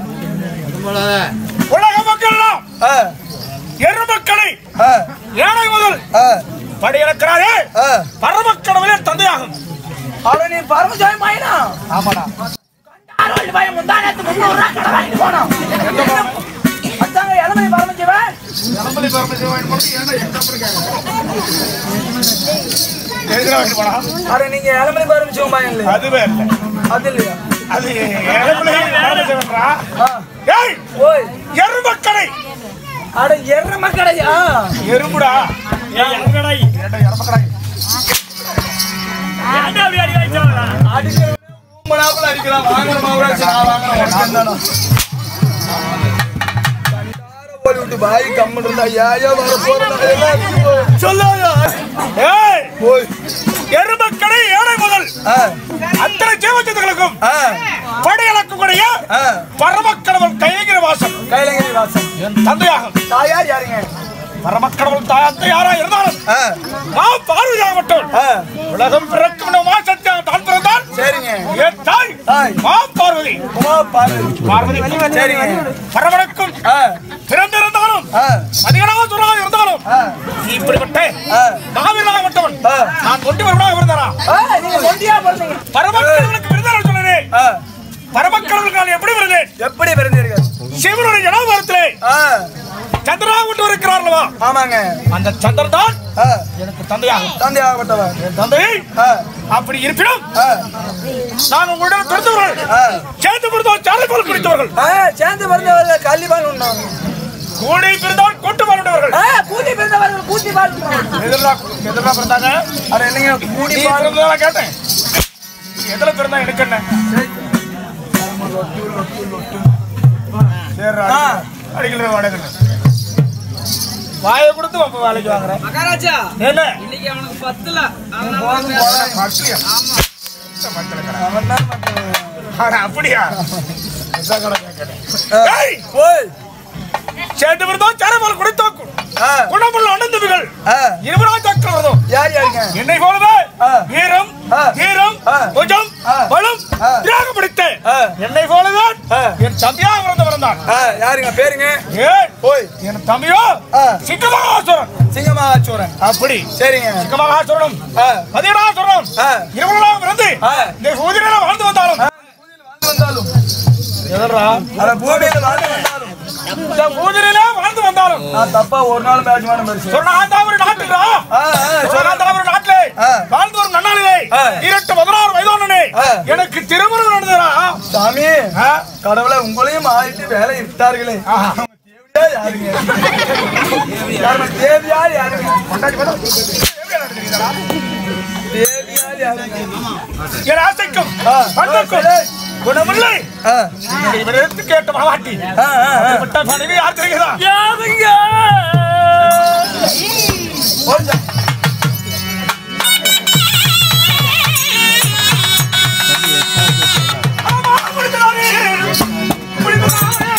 உலக மக்கள் எல்லாம் ஆ, எருமக்களை ஆ, ஏழை முதல் ஆ, படியிறக்கிறாரே ஆ. பரமக்கடவுளே தந்தையாகும் அவளை நீ பரமசாமி மாயினா ஆமாடா அறுபது பையன் முந்தானத்து முந்நூறு ரூபா கடை வாங்கிட்டு போனோம் அத்தாங்க இளமணி பரமசிவன் இளம்பலி பரமசிவம் வாங்கிட்டு போனது ஏன்டா எங்க அப்புறம் கேக்குற? எதுக்குடா வாங்கிட்டு போனா? அட நீங்க இளமணி பரமசிவன் மாயன் இல்லையா அதுவே இல்ல அது இல்லையா அது இளம்பலி பரமசிவன்றா. ஆ, ஏய் ஓய் எருமக்கடை அட எர்ற மக்களையா எறும்புடா ஏய், எங்கடா? ஏன்டா எருமக்கடை ஏன்டா அப்படி அடி வாங்கிட்டாங்களா? அடிக்கிறவனே ஊம்பனாப்புல அடிக்கிறான் வாங்குற மாவுராச்சு நான் வாங்குறேன் உனக்கு என்னடா? கண்டார போய் விட்டு பாய் கம்மன் இருந்தா ஏயா வர போறேன் சொல்லாயா ஏய் போய் எருமக்கடை ஏழை முதல் ஆ, அத்தனை ஜீவஜந்துகளுக்கும் ஆ, படையளக்கக்கூடிய ஆ. பரமக்கடவுள் கையகிற வாசம் கைலங்கிரி வாசன் என் தந்தையாகும் தாயார் யாருங்க பரமக்கடவுள் தாயத்தை யாரா இருந்தாலும் ஆ, நான் பார்வையாகட்டும் ஆ, உலகம் பிறக்கும் மாசத்தியாக தான் பிறந்தான் சரிங்க என் தாய் தாய். மா பார்வதி உமா பார்வதி பார்வதி சரிங்க பரமனுக்கும் ஆ, பிறந்திருந்தாலும் ஆ, அதிகமாக இருந்தாலும் ஆ, இப்படிப்பட்ட ஆ. நாவிலாகப்பட்டவன் ஆ. நான் கொண்டு வருவதாக இருந்தாரா ஆ, நீங்க ஒண்டியா பிறந்தீங்க பரமக்கடவுளுக்கு விருந்தாளர் சொன்னேன் ஆ, பரமக்கடவுளுக்கு நான் எப்படி விருந்தேன் எப்படி பிறந்தீர்கள் சிவனுடைய ஜனாபாரத்திலே ஆ, சந்திரா கொண்டு இருக்கிறார் அல்லவா ஆமாங்க அந்த சந்திரன் தான் ஆ, எனக்கு தந்தையாகும் தந்தையாகப்பட்டவர் என் தந்தை ஆ, அப்படி இருப்பினும் ஆ, நாங்கள் உங்களிடம் பிறந்தவர்கள் ஆ. சேர்ந்து பிறந்தவர் சாலை போல் குடித்தவர்கள் ஆ, சேர்ந்து பிறந்தவர்கள் கல்லிபால் உண்ணாங்க கூடி பிறந்தவர் கூட்டு வாழ்ந்தவர்கள் ஆ, கூட்டி பிறந்தவர்கள் கூட்டி பால் உண்ணாங்க எதிரா எதிரா பிறந்தாங்க அட இல்லைங்க கூடி நீ பால் பிறந்ததா கேட்டேன் நீ எதுல பிறந்தா எனக்கு என்ன சரி ஆ. அடிக்கல வாடகை வாயை கொடுத்து அப்ப வேலைக்கு வாங்குறேன் மகாராஜா என்ன இன்னைக்கு அவனுக்கு பத்துல போதும் போலாம். மட்டியா? மட்டல கடை. அவன் தான் மத்தவன். அட, அப்படியா அதான் கடை கேட்கிறேன். ஆ. ஏய், போய் சேர்ந்து பிறந்தோம் சேரமால் குடித்தோக்கும் ஆ, குணமுள்ள அண்ணந்தம்பிகள் ஆ. இருவராஜ் சக்கரவர்தம் யார் யாருங்க என்னை போலவே ஆ. வீரம் ஆ. தீரம் ஆ. புஜம் ஆ. பலம் ஆ. தியாகம் பிடித்த ஆ. என்னை போலதான் ஆ. என் தம்பியாக பிறந்தவன் தான் ஆ, யாருங்க பேருங்க ஏய், போய் என் தம்பியோ ஆ. சிங்கமகாசுரன் சிங்கமாச்சூரன் அப்படி சரிங்க சிங்கமகாசுரனும் ஆ, பதினாசுரனும் ஆ. இருவரெல்லாம் பிறந்து ஆ. இந்த சூதிரில வாழ்ந்து வந்தாலும் வாழ்ந்து வந்தாலும் எதரா அட பூமியில வாழ்ந்து வந்தாலும் இந்த சூதிரில வாழ்ந்து வந்தாலும் நான் தப்பா ஒரு நாள் மேட்ச் பண்ண மாதிரி சொன்னாந்தா ஒரு நாட்டுடா ஆ, ஆ, சொன்னாந்தா ஒரு நாட்டிலே ஆ. வாழ்ந்து வரும் நன்னாளிலே ஆ. இரட்டு பதினாறு வயதானே ஆ. எனக்கு திருமணம் நடந்ததா சாமி ஆ. கடவுளை உங்களையும் ஆயிட்டு வேலை விட்டார்களே ஆஹா. தேவியா யாருங்க யாருங்க? தேவியா யாருங்க கொண்டாடி பார்த்தா தேவையா நடந்ததுடா? தேவியா யாருங்க என் ஆசைக்கும் ஆ. பண்புக்கும் சரி. குணமில்லை ஆ, இவரிடத்து கேட்ட மகவாட்டி ஆ, ஆ, ஆ. விட்ட மனைவி யார் தெரிகிறா யாருங்க? போச்சா? ஆமா, முடிந்ததானே. முடிந்ததானே.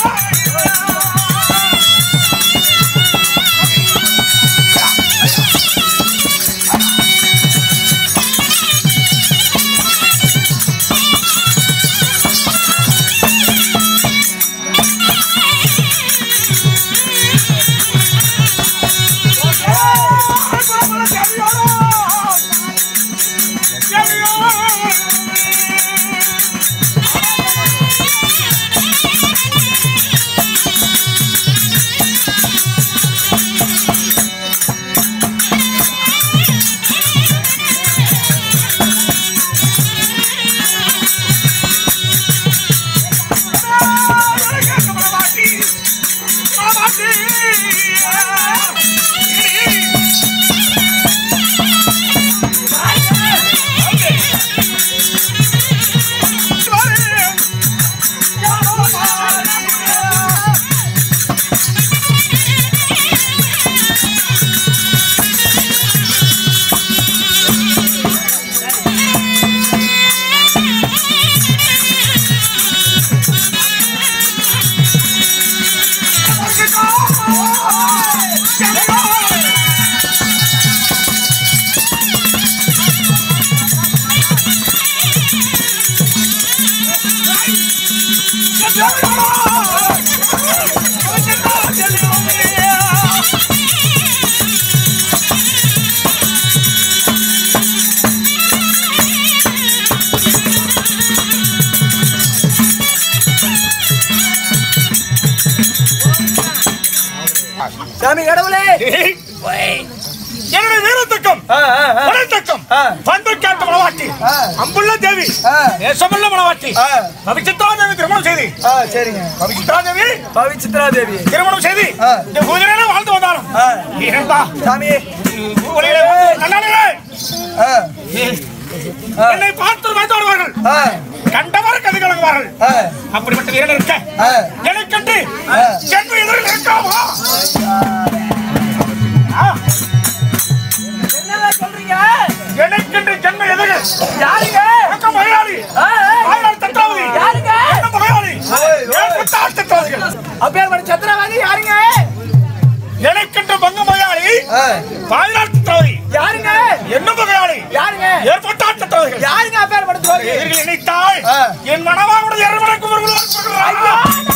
சாமி கடவுளே என்னுடைய வீரத்தக்கம் ஆ, ஆ, ஆ. உடல்தக்கம் ஆ. பண்பு காத்த மனவாட்டி ஆ. அம்புள்ள தேவி ஆ. நேசமுள்ள மனவாட்டி ஆ. பவிச்சித்ரா தேவி திருமணம் செய்தி ஆ, சரிங்க பவிச்சித்ரா தேவி பவிச்சித்ரா தேவி திருமணம் செய்தி ஆ. இந்த குதிரையில வாழ்ந்து வந்தாலும் ஆ. இருந்தா சாமி ஊரிலே நல்லாளே ஆ, என்னை பார்த்து வைத்து வருவார்கள் ஆ, கண்டவர் கதி கலங்குவார்கள் ஆ, அப்படிப்பட்ட வீரன் இருக்க ஆ. என்னை கண்டு ஆ. ஜென்ம எதிரில் இருக்காமா என்னங்க சொல்றீங்க என்னை கண்டு ஜென்ம எதிரில் யாருங்க இருக்க மலையாளி ஆ, ஆ. ஆயிரம் தத்ராவதி யாருங்க? என்ன மலையாளி ஓய், ஓய். ஏன் பத்தாள் தத்ராவதிகள் அப்பேற்பட்ட சத்திரவாதி யாருங்க எனக்கென்ற பங்க மலையாளி ஆ, பாயிரம் தத்ராவதி யாருங்க என்ன மலையாளி யாருங்க ஏற்பட்டால் தத்ராவதிகள் யாருங்க அப்பேற்பட்ட துரோகி எதிரில் இணைத்தாய் ஆ. என் மனவாவுடைய எருமலைக்கு ஒரு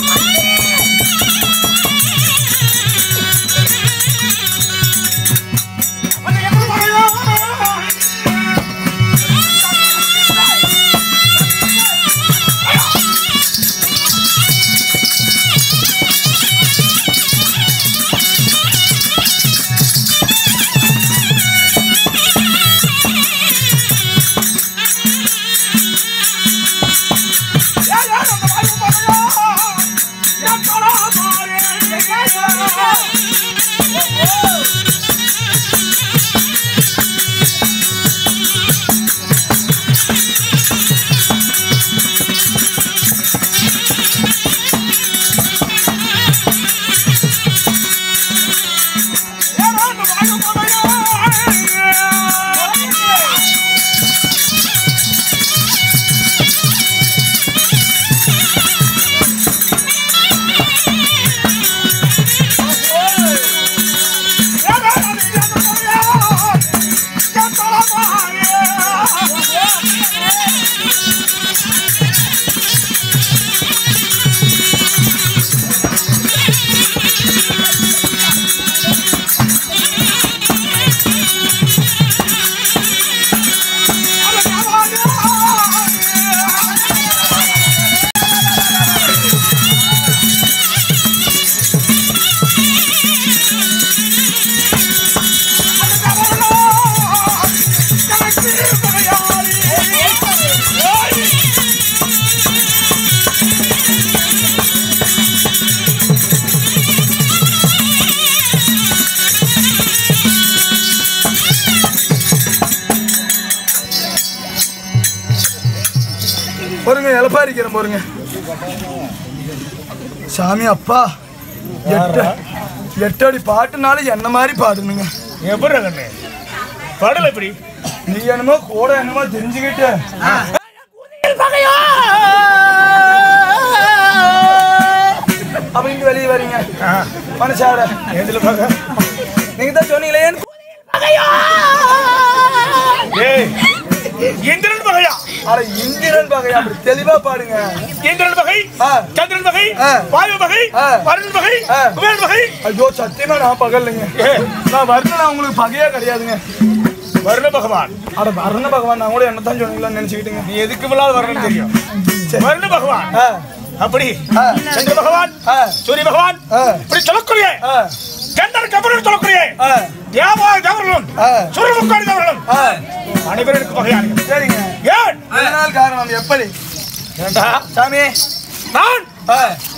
பொறுங்க இலப்பாரிக்கிறேன் பொறுங்க சாமி அப்பா எட்டு எட்டு அடி பாட்டுனாலும் என்ன மாதிரி பாடணுங்க எப்படி கண்ணு படல எப்படி நீ என்னமோ கூட என்னமோ தெரிஞ்சுக்கிட்டு அப்படின்னு வெளியே வரீங்க மனுஷாட எதுல பாக்க நீங்க தான் சொன்னீங்களே என் ஏய் இந்திரன் வகையா அட இந்திரன் வகை அப்படி தெளிவா பாடுங்க இந்திரன் வகை ஆ. சந்திரன் வகை ஆ. வாயு வகை ஆ. வருண் வகை ஆ. குபேரன் வகை ஐயோ சத்தியமா நான் பகல்லைங்க ஏ, நான் வரல நான் உங்களுக்கு பகையா கிடையாதுங்க வருண பகவான் அட அருண பகவான் நான் கூட என்னத்தான் சொன்னீங்களான்னு நினைச்சுக்கிட்டுங்க நீ எதுக்கு முன்னாள் வரணும்னு தெரியும் வருண பகவான் ஆ, அப்படி ஆ. சந்திர பகவான் ஆ. சூரிய பகவான் ஆ. இப்படி சொல்லக்கூடிய ஆ, கந்தர் கபரன் சொல்லக்கூடிய ஆ, வியாபார தேவர்களும் ஆ. சுரமுக்காடி தேவர்களும் ஆ, அனைவரும் எனக்கு பகையாளிகள் சரிங்க ஏன் இதனால் காரணம் எப்படி ஏண்டா சாமி நான் ஆ.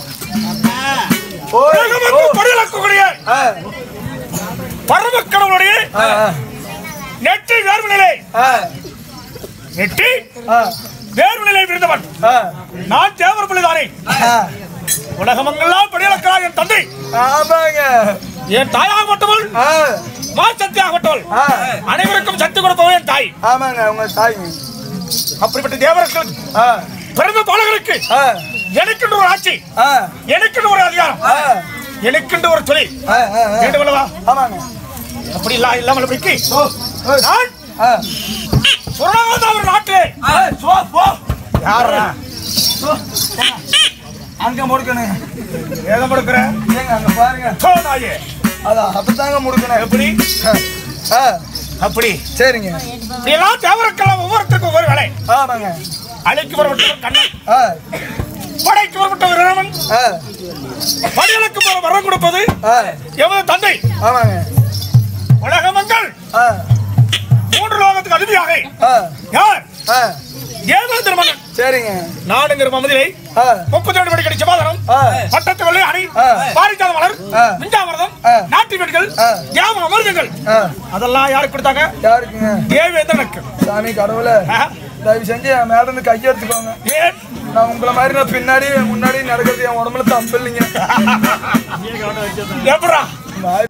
ஓய், ஓ, உலகமெங்கும் படையளக்கக்கூடிய ஆ, பரமக்கடவுளுடைய ஆ, ஆ, நெற்றி வேர்வு நிலை ஆ, நெற்றி ஆ, வேர்வு நிலை விருந்தவன் ஆ, நான் தேவர் பிள்ளைதானே ஆ. உலகமெங்கெல்லாம் படியளக்கிறார் என் தந்தை ஆமாங்க என் தாயாகப்பட்டவள் ஆ, மா சக்தியாகப்பட்டவள் ஆ, அனைவருக்கும் சக்தி கொடுப்பவள் என் தாய் ஆமாங்க உங்க தாய்ங்க அப்படிப்பட்ட தேவர்கள் ஆ, பிறந்த பாலகருக்கு ஆ, எனக்கென்று ஒரு ஆட்சி ஆ, எனக்கென்று ஒரு அதிகாரம் ஆ, எனக்கென்று ஒரு தொழில் ஆ, ஆ, ஆ. வேண்டுமல்லவா ஆமாங்க அப்படி இல்ல இல்லாமல் இப்படிக்கு ஓ, ஓ, நான் ஆ, சுரநாத ஒரு நாட்டிலே ஆ, சோ, போ. யாரா சோ, போங்க. அங்க முடுக்கணுங்க வேதம் கொடுக்கிற ஏங்க அங்க பாருங்க சோ நாயே அதான் அப்பதாங்க முடுக்கணும் எப்படி ஆ, அப்படி சரிங்க இப்படியெல்லாம் தேவருக்கெல்லாம் ஒவ்வொருத்தருக்கும் ஒவ்வொரு வேலை ஆமாங்க அழைக்கு வரப்பட்டவர் கண்ணன் ஆ, படைக்கு வரப்பட்டவர் இறைவன் ஆ, படிகளுக்கு வர வரம் கொடுப்பது ஆ, எமது தந்தை ஆமாங்க உலக மக்கள் ஆ, மூன்று லோகத்துக்கு அதிபதியாக ஆ, யார் ஆ, தேவேந்திர மன்னன் சரிங்க நாடுங்கிற மமதிலை ஆ, முப்பத்தி ரெண்டு மணிக்கடி சமாதானம் ஆ, பட்டத்து வெள்ளை அணி ஆ. பாரிஜாத மலர் ஆ. மிஞ்சாமிரதம் ஆ. நாட்டு வீடுகள் ஆ. தியாம அமிர்தங்கள் ஆ, அதெல்லாம் யாருக்கு கொடுத்தாங்க யாருக்குங்க தேவேந்திரனுக்கு சாமி கடவுளை ஆ. தயவு செஞ்சு என் மேல இருந்து கையெடுத்துக்கோங்க ஏன் நான் உங்களை மாதிரி நான் பின்னாடி முன்னாடி நடக்கிறது என் உடம்புல தம்பு இல்லைங்க எப்படா வாய்ப்பே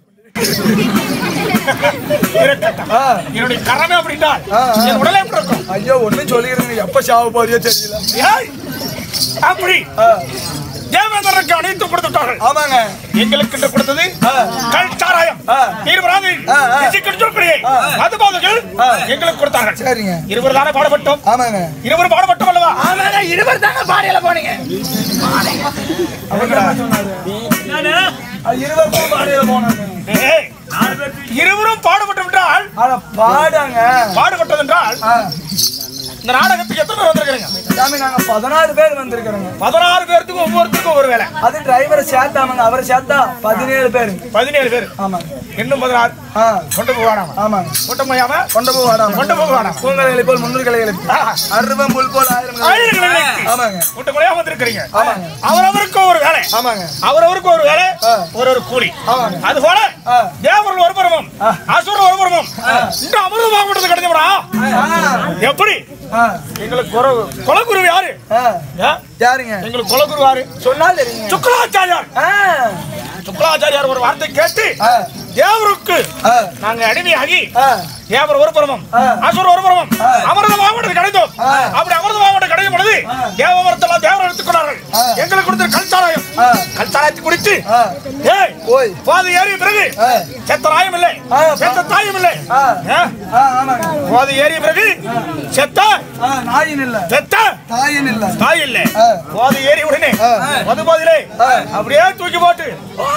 இருக்கட்டும். ஆ, என்னுடைய கடமை அப்படின்றால் ஆ, ஆ. என் உடலை எப்படி இருக்கும் ஐயோ ஒண்ணும் சொல்லிக்கிறீங்க எப்ப சாவ போறியோ தெரியல ஏய், அப்படி ஆ, தேவேந்திரனுக்கு அனைத்து கொடுத்துட்டார்கள் ஆமாங்க எங்களுக்கு இன்று கொடுத்தது ஆ. கல் சாராயம் ஆ. நீர்வராது ஆ, ஆ. சொல்லக்கூடிய மதுபாதங்கள் ஆ. எங்களுக்கு கொடுத்தார்கள் சரிங்க இருவர் தானே பாடுபட்டோம் ஆமாங்க இருவர் பாடுபட்டோம் அல்லவா ஆமாங்க இருவர் தாங்க பாடியில போனீங்க அவர் என்ன சொன்னாரு அது இருபத்தாம் பாடியில போனாங்க ஏய், இருவரும் பாடுபட்டு விட்டால் அட பாடாங்க பாடுபட்டது என்றால் ஆ, இந்த நாடகத்துக்கு எத்தனை பேர் வந்திருக்கிறீங்க சாமி நாங்க பதினாறு பேர் வந்திருக்கிறோங்க பதினாறு பேர்த்துக்கு ஒவ்வொருத்தருக்கும் ஒரு வேலை அது டிரைவரை சேர்த்தாமங்க அவரை சேர்த்தா பதினேழு பேரு பதினேழு பேர் ஆமாங்க இன்னும் பதினாறு ஆ கொண்டு போவானாம ஆமாங்க கொண்டு போயாம கொண்டு போக வேண்டாம் கொண்டு போக வேணாம். பூங்கலைகளை போல் முன்னூறு கலைகளுக்கு அருவம் புல் போல் ஆயிரம் கலைகள். ஆயிரங்களை ஆமாங்க கூட்ட கொலையா வந்திருக்கிறீங்க ஆமாங்க. அவரவருக்கு ஒரு வேலை ஆமாங்க அவரவருக்கு ஒரு வேலை ஆ. ஒரு ஒரு கூலி ஆமாங்க. அது போல ஆ. தேவர்கள் ஒரு புறமும் ஆ. அசுரர் ஒரு புறமும் இந்த அமிர்தமாக விட்டது கிடைச்சவடா எப்படி ஆ, எங்களுக்கு குறவு குலகுரு யாரு ஆ, ஏ? யாருங்க எங்களுக்கு குலகுரு யாரு சொன்னால் தெரியுங்க சுக்கலாச்சாரியார் ஆ, சுக்கலாச்சாரியார் ஒரு வார்த்தை கேட்டு ஆ, தேவருக்கு ஆ, நாங்க அடிமையாகி ஆ, தேவர் ஒரு புறமும் ஆ. அசுர ஒரு புறமும் ஆ. அமிர்தமாக விட்டது கிடைத்தோம் ஆ. அப்படி அமிர்தமாக விட்டது கிடைக்கும் பொழுது ஆ. தேவமரத்தெல்லாம் தேவர் எடுத்துக்கொண்டார்கள் ஆ. எங்களுக்கு கொடுத்த கல்சாராயம் ஆ. கல்சாராயத்தை குடித்து ஆ, ஏய் ஓய் பாது ஏறிய பிறகு ஆ. செத்த நாயம் இல்லை ஆ. செத்த தாயும் இல்லை ஆ. ஏ? ஆ, ஆமாங்க பாது ஏறிய பிறகு செத்த ஆ, நாயின் இல்ல செத்த தாயின் இல்ல தாய் இல்லை ஆ. பாது ஏறி உடனே ஆ. மது பாதிலே ஆ. அப்படியே தூக்கி போட்டு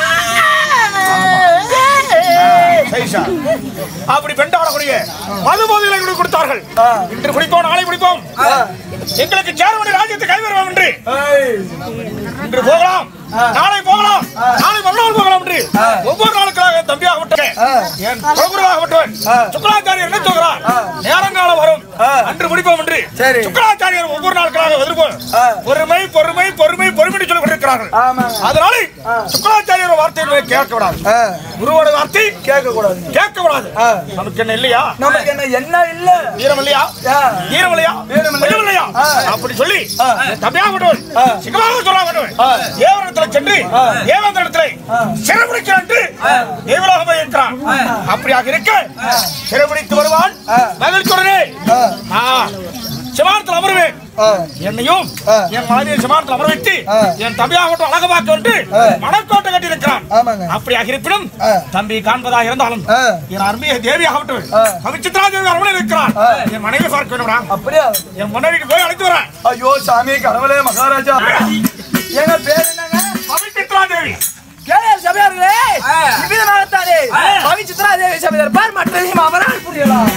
சைஷா. அப்படி பெண்டாடக்கூடிய மது போதைகளை கொடுத்தார்கள் ஆ. இன்று குடிப்போம் நாளை குடிப்போம் ஆ, எங்களுக்கு சேர வேண்டிய ராஜ்யத்தை கைவருவோம் என்று ஏய், இன்று போகலாம் ஆ. நாளை போகலாம் ஆ. நாளை மறுநாள் போகலாம் என்று ஆ. ஒவ்வொரு நாளுக்காக தம்பியாக விட்டேன் ஆ. என் குலகுருவாக விட்டவன் ஆ. சுக்கராச்சாரியர் என்ன சொல்கிறார் ஆ. நேரங்காலம் வரும் ஆ. அன்று முடிப்போம் என்று சரி. சுக்கராச்சாரியர் ஒவ்வொரு நாளுக்காக எதிர்ப்போம் ஆ. பொறுமை பொறுமை பொறுமை பொறுமை என்று சொல்லி கொண்டிருக்கிறார்கள் ஆமாங்க அதனால ஆ. சுக்கராச்சாரியர் வார்த்தை கேட்க விடாது ஆ, குருவோட வார்த்தை கேட்க கூடாதுங்க கேட்க விடாது ஆ. நமக்கு என்ன இல்லையா நமக்கு என்ன என்ன இல்ல வீரம் இல்லையா ஆ, வீரம் இல்லையா வீரம் இல்லையா? பயம் இல்லையா ஆ. அப்படி சொல்லி ஆ. தம்பியாக விட்டவன் ஆ. சிங்கமாக சொல்ல விட்டவன் ஆ. தேவனிடத்துல சென்று ஆ. தேவேந்திரத்திலே ஆ. சிறைபிடிக்கிறான் என்று தேவலாக போய் இருக்கிறான் அப்படியாக இருக்க சிறைபிடித்து வருவான் ஆ. மகிழ்ச்சியுடனே ஆ, ஆ, சிவானத்தில் அமருவேன் ஆ, என்னையும் ஆ. என் மனைவியை சிவானத்தில் அமர வைத்து ஆ. என் தம்பியாக அழகமாக்க என்று ஆ. மணக்கோட்டை கட்டி இருக்கிறான் ஆமாங்க அப்படியாக இருப்பினும் ஆ. தம்பி காண்பதாக இருந்தாலும் ஆ. என் அருமையை தேவியாகட்டும் ஆ. பவிச்சித்ரா தேவி அரவணை இருக்கிறான் ஆ. என் மனைவி பார்க்க வேணும்டா அப்படியா என் மனைவிக்கு போய் அழைத்து வரேன் ஐயோ சாமி கடவுளே மகாராஜா எங்க பேர் என்னங்க பவிச்சித்ரா தேவி கேள் சபையார்களே இவ்விதமாகத்தானே பவிச்சித்ரா தேவி சபையார் பார் மற்றதையும் அவரால் புரிய மாறியலாம்